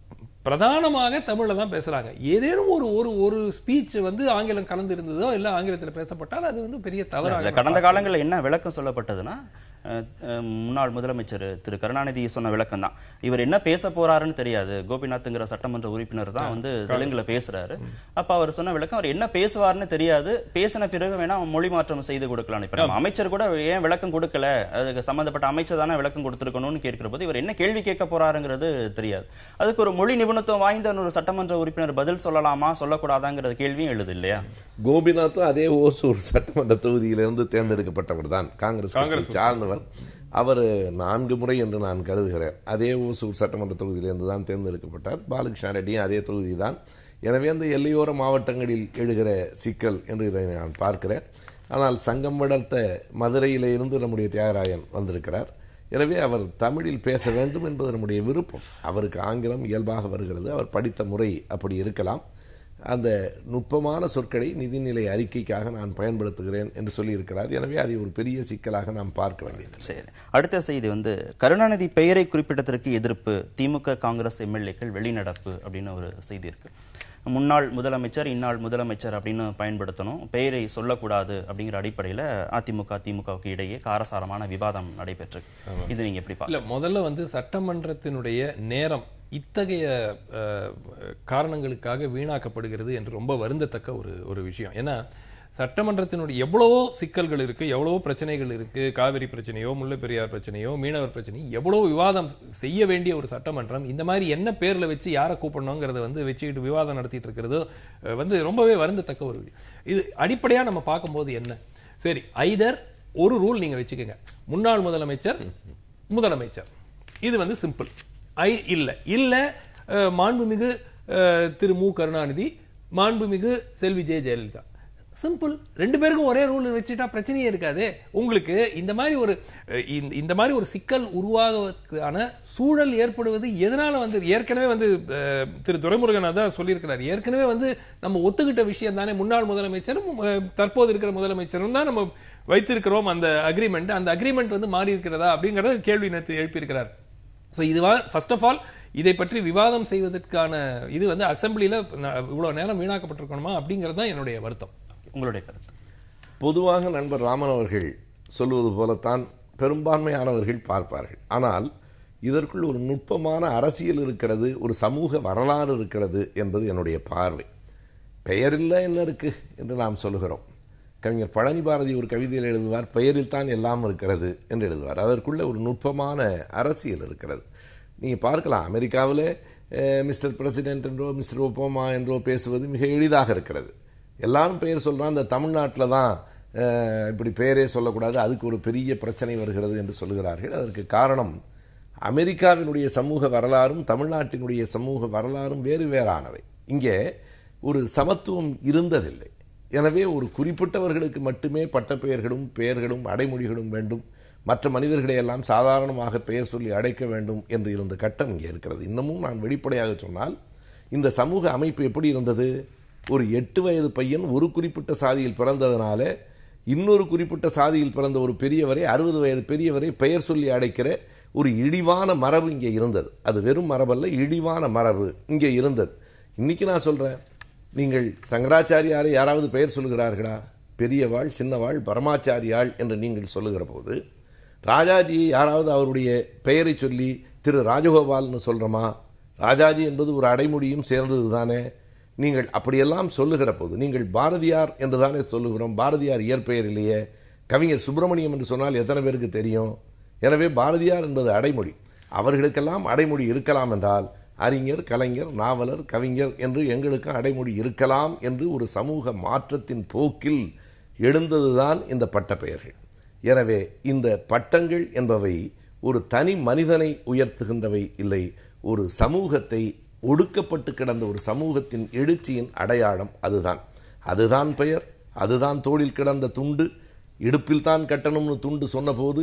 பிரதானமாக தமிழ்ல தான் பேசுறாங்க ஏதேனும் ஒரு ஒரு ஒரு ஸ்பீச் வந்து ஆங்கிலம் கலந்து இருந்ததோ இல்ல ஆங்கிலத்தில் பேசப்பட்டால் அது வந்து பெரிய இல்ல, தவறாக கடந்த காலங்களில் என்ன விளக்கம் சொல்லப்பட்டதுன்னா அஹ், அஹ், முன்னாள் முதலமைச்சர் திரு கருணாநிதி சொன்ன விளக்கம் தான் இவர் என்ன பேச போறாருன்னு தெரியாது கோபிநாத்ங்கிற சட்டமன்ற உறுப்பினர் தான் வந்து தெலுங்குல பேசுறாரு அப்ப அவர் சொன்ன விளக்கம் அவர் என்ன பேசுவார்னு தெரியாது பேசின பிறகு வேணா மொழி மாற்றம் செய்து கொடுக்கலாம் இப்ப நம்ம அமைச்சர் கூட ஏன் விளக்கம் கொடுக்கல அதுக்கு சம்பந்தப்பட்ட அமைச்சர் தானே விளக்கம் கொடுத்திருக்கணும்னு கேட்கிற போது இவர் என்ன கேள்வி கேட்க போறாருங்கிறது தெரியாது அதுக்கு ஒரு மொழி நிபுணத்துவம் வாய்ந்த ஒரு சட்டமன்ற உறுப்பினர் பதில் சொல்லலாமா சொல்லக்கூடாதாங்கிற கேள்வியும் எழுது இல்லையா கோபிநாத்தும் அதே ஓசூர் சட்டமன்ற தொகுதியிலிருந்து தேர்ந்தெடுக்கப்பட்டவர் தான் காங்கிரஸ் கட்சியை சார்ந்தவர் அவர் நான்கு முறை என்று நான் கருதுகிறேன் அதே ஓசூர் சட்டமன்ற தொகுதியிலிருந்து தான் தேர்ந்தெடுக்கப்பட்டார் பாலகிருஷ்ண ரெட்டியும் அதே தொகுதி தான் எனவே அந்த எல்லையோர மாவட்டங்களில் எழுகிற சிக்கல் என்று இதை நான் பார்க்கிறேன் ஆனால் சங்கம் வளர்த்த மதுரையிலே இருந்து நம்முடைய தியாகராயன் வந்திருக்கிறார் எனவே அவர் தமிழில் பேச வேண்டும் என்பது நம்முடைய விருப்பம் அவருக்கு ஆங்கிலம் இயல்பாக வருகிறது அவர் படித்த முறை அப்படி இருக்கலாம் அந்த நுட்பமான சொற்களை நிதிநிலை அறிக்கைக்காக நான் பயன்படுத்துகிறேன் என்று சொல்லியிருக்கிறார் எனவே அதை ஒரு பெரிய சிக்கலாக நாம் பார்க்க வேண்டியது சரி அடுத்த செய்தி வந்து கருணாநிதி பெயரை குறிப்பிட்டதற்கு எதிர்ப்பு திமுக காங்கிரஸ் எம்எல்ஏக்கள் வெளிநடப்பு அப்படின்னு ஒரு செய்தி இருக்கு முன்னாள் முதலமைச்சர் இன்னாள் முதலமைச்சர் அப்படின்னு பயன்படுத்தணும் பெயரை சொல்லக்கூடாது அப்படிங்கிற அடிப்படையில அதிமுக திமுகவுக்கு இடையே காரசாரமான விவாதம் நடைபெற்று இது நீங்க எப்படி இல்ல முதல்ல வந்து சட்டமன்றத்தினுடைய நேரம் இத்தகைய அஹ், காரணங்களுக்காக வீணாக்கப்படுகிறது என்று ரொம்ப வருந்தத்தக்க ஒரு ஒரு விஷயம் ஏன்னா சட்டமன்றத்தினுடைய எவ்வளவோ சிக்கல்கள் இருக்கு எவ்வளவோ பிரச்சனைகள் இருக்கு காவிரி பிரச்சனையோ முல்லை பெரியார் பிரச்சனையோ மீனவர் பிரச்சனையோ எவ்வளவோ விவாதம் செய்ய வேண்டிய ஒரு சட்டமன்றம் இந்த மாதிரி என்ன பேர்ல வச்சு யாரை கூப்பிடணுங்கிறத வந்து வச்சுக்கிட்டு விவாதம் நடத்திட்டு இருக்கிறது அஹ், வந்து ரொம்பவே வருந்தத்தக்க ஒரு விஷயம். இது அடிப்படையா நம்ம பார்க்கும்போது என்ன சரி ஐதர் ஒரு ரூல் நீங்க வச்சுக்கோங்க முன்னாள் முதலமைச்சர் முதலமைச்சர் இது வந்து சிம்பிள் ஐ இல்ல இல்ல அஹ், மாண்புமிகு அஹ், திரு மு கருணாநிதி மாண்புமிகு செல்வி ஜெய ஜெயலலிதா சிம்பிள் ரெண்டு பேருக்கும் ஒரே ரூல் வச்சுட்டா பிரச்சனையே இருக்காது உங்களுக்கு இந்த மாதிரி ஒரு அஹ், இந்த- இந்த மாதிரி ஒரு சிக்கல் உருவாகுவதற்கான சூழல் ஏற்படுவது எதனால வந்து ஏற்கனவே வந்து அஹ், திரு துரைமுருகன் அதான் சொல்லியிருக்கிறார் ஏற்கனவே வந்து நம்ம ஒத்துக்கிட்ட விஷயம் தானே முன்னாள் முதலமைச்சரும் அஹ், தற்போது இருக்கிற முதலமைச்சரும் தான் நம்ம வைத்திருக்கிறோம் அந்த அக்ரிமெண்ட் அந்த அக்ரிமெண்ட் வந்து மாறி இருக்கிறதா அப்படிங்கறத கேள்வி நேற்று எழுப்பியிருக்கிறார் ஸோ இது ஃபர்ஸ்ட் ஆஃப் ஆல் இதை பற்றி விவாதம் செய்வதற்கான இது வந்து அசெம்பிளியில இவ்வளவு நேரம் வீணாக்கப்பட்டிருக்கணுமா அப்படிங்கிறது தான் என்னுடைய வருத்தம் உங்களுடைய கருத்து பொதுவாக நண்பர் ராமன் அவர்கள் சொல்வது போலத்தான் பெரும்பான்மையானவர்கள் பார்ப்பார்கள் ஆனால் இதற்குள் ஒரு நுட்பமான அரசியல் இருக்கிறது ஒரு சமூக வரலாறு இருக்கிறது என்பது என்னுடைய பார்வை பெயரில்ல என்ன இருக்கு என்று நாம் சொல்லுகிறோம் கவிஞர் பழனி பாரதி ஒரு கவிதையில் எழுதுவார் பெயரில் தான் எல்லாம் இருக்கிறது என்று எழுதுவார் அதற்குள்ள ஒரு நுட்பமான அரசியல் இருக்கிறது நீங்கள் பார்க்கலாம் அமெரிக்காவில் மிஸ்டர் பிரசிடென்ட் என்றோ மிஸ்டர் ஒபாமா என்றோ பேசுவது மிக எளிதாக இருக்கிறது எல்லாரும் பெயர் சொல்கிறான் இந்த தமிழ்நாட்டில் தான் அஹ், இப்படி பெயரே சொல்லக்கூடாது அதுக்கு ஒரு பெரிய பிரச்சனை வருகிறது என்று சொல்லுகிறார்கள் அதற்கு காரணம் அமெரிக்காவினுடைய சமூக வரலாறும் தமிழ்நாட்டினுடைய சமூக வரலாறும் வேறு வேறானவை இங்கே ஒரு சமத்துவம் இருந்ததில்லை எனவே ஒரு குறிப்பிட்டவர்களுக்கு மட்டுமே பட்டப்பெயர்களும் பெயர்களும் அடைமொழிகளும் வேண்டும் மற்ற மனிதர்களை எல்லாம் சாதாரணமாக பெயர் சொல்லி அடைக்க வேண்டும் என்று இருந்த கட்டம் இங்கே இருக்கிறது இன்னமும் நான் வெளிப்படையாக சொன்னால் இந்த சமூக அமைப்பு எப்படி இருந்தது ஒரு எட்டு வயது பையன் ஒரு குறிப்பிட்ட சாதியில் பிறந்ததனால இன்னொரு குறிப்பிட்ட சாதியில் பிறந்த ஒரு பெரியவரை அறுபது வயது பெரியவரை பெயர் சொல்லி அடைக்கிற ஒரு இழிவான மரபு இங்கே இருந்தது அது வெறும் மரபல்ல இழிவான மரபு இங்கே இருந்தது இன்னைக்கு நான் சொல்றேன் நீங்கள் சங்கராச்சாரியாரை யாராவது பெயர் சொல்லுகிறார்களா பெரியவாள் சின்னவாள் பரமாச்சாரியாள் என்று நீங்கள் சொல்லுகிற போது ராஜாஜியை யாராவது அவருடைய பெயரை சொல்லி திரு ராஜகோபால்னு சொல்றோமா ராஜாஜி என்பது ஒரு அடைமொழியும் சேர்ந்தது தானே நீங்கள் அப்படியெல்லாம் சொல்லுகிற போது நீங்கள் பாரதியார் என்று தானே சொல்லுகிறோம் பாரதியார் இயற்பெயர் இல்லையே கவிஞர் சுப்பிரமணியம் என்று சொன்னால் எத்தனை பேருக்கு தெரியும் எனவே பாரதியார் என்பது அடைமொழி அவர்களுக்கெல்லாம் அடைமொழி இருக்கலாம் என்றால் அறிஞர் கலைஞர் நாவலர் கவிஞர் என்று எங்களுக்கும் அடைமொழி இருக்கலாம் என்று ஒரு சமூக மாற்றத்தின் போக்கில் எழுந்ததுதான் இந்த பட்டப்பெயர்கள் எனவே இந்த பட்டங்கள் என்பவை ஒரு தனி மனிதனை உயர்த்துகின்றவை இல்லை ஒரு சமூகத்தை ஒடுக்கப்பட்டு கிடந்த ஒரு சமூகத்தின் எழுச்சியின் அடையாளம் அதுதான் அதுதான் பெயர் அதுதான் தோளில் கிடந்த துண்டு இடுப்பில் தான் கட்டணும்னு துண்டு சொன்னபோது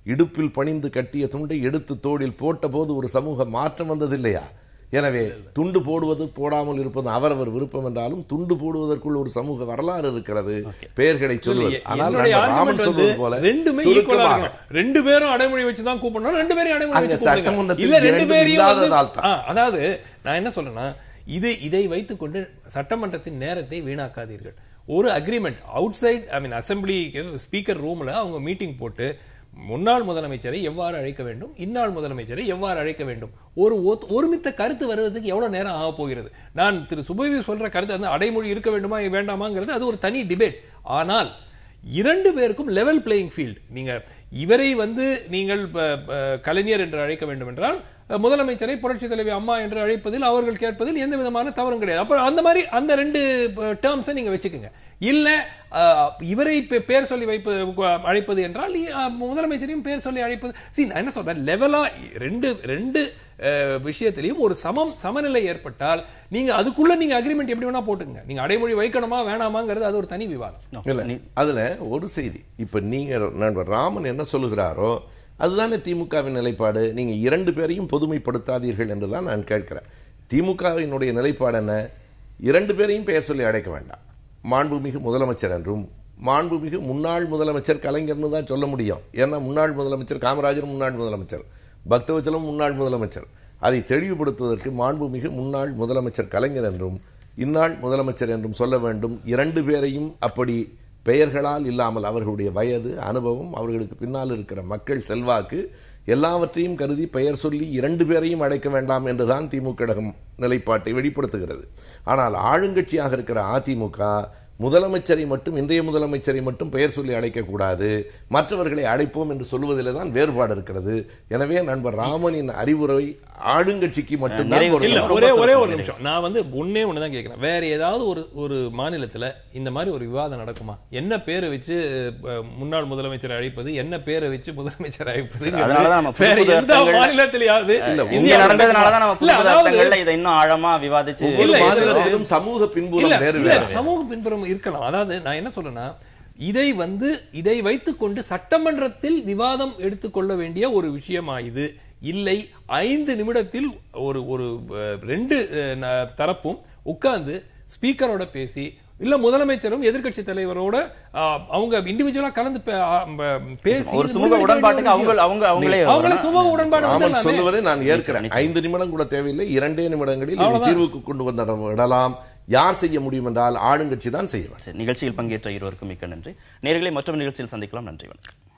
இடுப்பில் பணிந்து கட்டிய துண்டை எடுத்து தோளில் போட்டபோது ஒரு சமூக மாற்றம் வந்ததில்லையா எனவே துண்டு போடுவது போடாமல் இருப்பது அவரவர் விருப்பம் என்றாலும் துண்டு போடுவதற்குள் ஒரு சமூக வரலாறு இருக்கிறது பெயர்களை சொல்வது ஆனால் என்னுடைய நண்பர் ராமன் argument வந்து சொல்வது போல ரெண்டுமே ஈக்குவலா சுருக்கமாக இருக்கணும் ரெண்டு பேரும் அடைமொழி வச்சு தான் கூப்பிடணும் ரெண்டு பேரும் அடைமொழி அங்க வச்சு கூப்பிடுங்க. சட்டமன்றத்தில் இல்ல ரெண்டு இரண்டும் பேரையும் வந்து- இல்லாததால் தான். ஆ, அதாவது நான் என்ன சொல்றேன்னா இது இதை வைத்துக்கொண்டு சட்டமன்றத்தின் நேரத்தை வீணாக்காதீர்கள் ஒரு agreement outside I mean assembly speaker ரூம்ல அவங்க மீட்டிங் போட்டு முன்னாள் முதலமைச்சரை எவ்வாறு அழைக்க வேண்டும் இந்நாள் முதலமைச்சரை எவ்வாறு அழைக்க வேண்டும் ஒரு ஒத்- ஒருமித்த கருத்து வருவதற்கு எவ்வளவு நேரம் ஆக போகிறது நான் திரு சுபவி சொல்ற கருத்து அந்த அடைமொழி இருக்க வேண்டுமா வேண்டாமாங்கிறது அது ஒரு தனி டிபேட் ஆனால் இரண்டு பேருக்கும் லெவல் பிளேயிங் ஃபீல்ட் நீங்க இவரை வந்து நீங்கள் ப- ப- கலைஞர் என்று அழைக்க வேண்டும் என்றால் அஹ், முதலமைச்சரை புரட்சி தலைவி அம்மா என்று அழைப்பதில் அவர்கள் கேட்பதில் எந்த விதமான தவறும் கிடையாது அப்ப அந்த மாதிரி அந்த ரெண்டு டேர்ம்ஸை நீங்க வச்சுக்கோங்க இல்ல அஹ், இவரை பே- பேர் சொல்லி வைப்பது அழைப்பது என்றால் இ- அஹ், முதலமைச்சரையும் பேர் சொல்லி அழைப்பது see நான் என்ன சொல்றேன் லெவலா ரெண்டு ரெண்டு அஹ், விஷயத்திலையும் ஒரு சமம் சமநிலை ஏற்பட்டால் நீங்க அதுக்குள்ள நீங்க அக்ரிமெண்ட் எப்படி வேணா போட்டுங்க நீங்க அடைமொழி வைக்கணுமா வேணாமாங்கிறது அது ஒரு தனி விவாதம் இல்ல அதுல ஒரு செய்தி இப்ப நீங்க நண்பர் ராமன் என்ன சொல்லுகிறாரோ அதுதானே திமுகவின் நிலைப்பாடு நீங்க இரண்டு பேரையும் பொதுமைப்படுத்தாதீர்கள் என்றுதான் நான் கேட்கிறேன் திமுகவினுடைய நிலைப்பாடு என்ன இரண்டு பேரையும் பெயர் சொல்லி அழைக்க வேண்டாம் மாண்புமிகு முதலமைச்சர் என்றும் மாண்புமிகு முன்னாள் முதலமைச்சர் கலைஞர்னு தான் சொல்ல முடியும் ஏன்னா முன்னாள் முதலமைச்சர் காமராஜர் முன்னாள் முதலமைச்சர் பக்தவச்சலம் முன்னாள் முதலமைச்சர் அதை தெளிவுபடுத்துவதற்கு மாண்புமிகு முன்னாள் முதலமைச்சர் கலைஞர் என்றும் இந்நாள் முதலமைச்சர் என்றும் சொல்ல வேண்டும் இரண்டு பேரையும் அப்படி பெயர்களால் இல்லாமல் அவர்களுடைய வயது அனுபவம் அவர்களுக்கு பின்னால் இருக்கிற மக்கள் செல்வாக்கு எல்லாவற்றையும் கருதி பெயர் சொல்லி இரண்டு பேரையும் அழைக்க வேண்டாம் என்றுதான் திமுக கழகம் நிலைப்பாட்டை வெளிப்படுத்துகிறது ஆனால் ஆளுங்கட்சியாக இருக்கிற அதிமுக முதலமைச்சரை மட்டும் இன்றைய முதலமைச்சரை மட்டும் பெயர் சொல்லி அழைக்கக்கூடாது மற்றவர்களை அழைப்போம் என்று சொல்வதில் தான் வேறுபாடு இருக்கிறது எனவே நண்பர் ராமனின் அறிவுரை ஆளுங்கட்சிக்கு மட்டும்தான் நிறைவு இல்ல பொருந்தும். ஒரே ஒரே ஒரு நிமிஷம் நான் வந்து ஒண்ணே ஒண்ணுதான் கேட்கிறேன் வேற ஏதாவது ஒரு ஒரு மாநிலத்துல இந்த மாதிரி ஒரு விவாதம் நடக்குமா என்ன பேரை வச்சு அஹ், முன்னாள் முதலமைச்சர் அழைப்பது என்ன பேரை வச்சு முதலமைச்சர் அழைப்பது அதனாலதான் நம்ம புது வேற புது எந்த அர்த்தங்கள் மாநிலத்திலேயாவது இங்க இந்தியா நடந்ததுனாலதான் நம்ம புது இல்ல, புது அதாவது- அர்த்தங்கள்ல இதை இன்னும் ஆழமா விவாதிச்சு ஒவ்வொரு இல்ல, மாநிலத்திலும் சமூக இல்ல பின்புலம் வேறு இல்ல வேறு சமூக பின்புறம் இருக்கலாம் அதாவது நான் என்ன சொல்றேன்னா இதை வந்து இதை வைத்துக்கொண்டு சட்டமன்றத்தில் விவாதம் எடுத்துக்கொள்ள வேண்டிய ஒரு விஷயமா இது இல்லை ஐந்து நிமிடத்தில் ஒரு ஒரு அஹ், ரெண்டு அஹ், ந- தரப்பும் உட்கார்ந்து ஸ்பீக்கரோட பேசி இல்ல முதலமைச்சரும் எதிர்க்கட்சி தலைவரோட அஹ், அவங்க இண்டிவிஜுவலா கலந்து பே- அஹ், ப- பேசி ஒரு இது சுமூக முடிவெடுக்க உடன்பாட்டுக்கு வேண்டிய அவங்க விஷயம். அவங்க அவங்களே அவங்களே வரணும். சுமூக உடன்பாடு ராமன் வந்துடலாமே. சொல்லுவதை நான் ஏற்கிறேன் ஐந்து நிமிடம் கூட தேவையில்லை இரண்டே நிமிடங்களில் இதை அவ்வளவுதான். தீர்வுக்கு கொண்டு வந்து விடலாம் யார் செய்ய முடியும் என்றால் ஆளுங்கட்சி தான் செய்ய வேண்டும் சரி, நிகழ்ச்சியில் பங்கேற்ற இருவருக்கும் மிக்க நன்றி நேர்களை மற்றொரு நிகழ்ச்சியில் சந்திக்கலாம் நன்றி வணக்கம்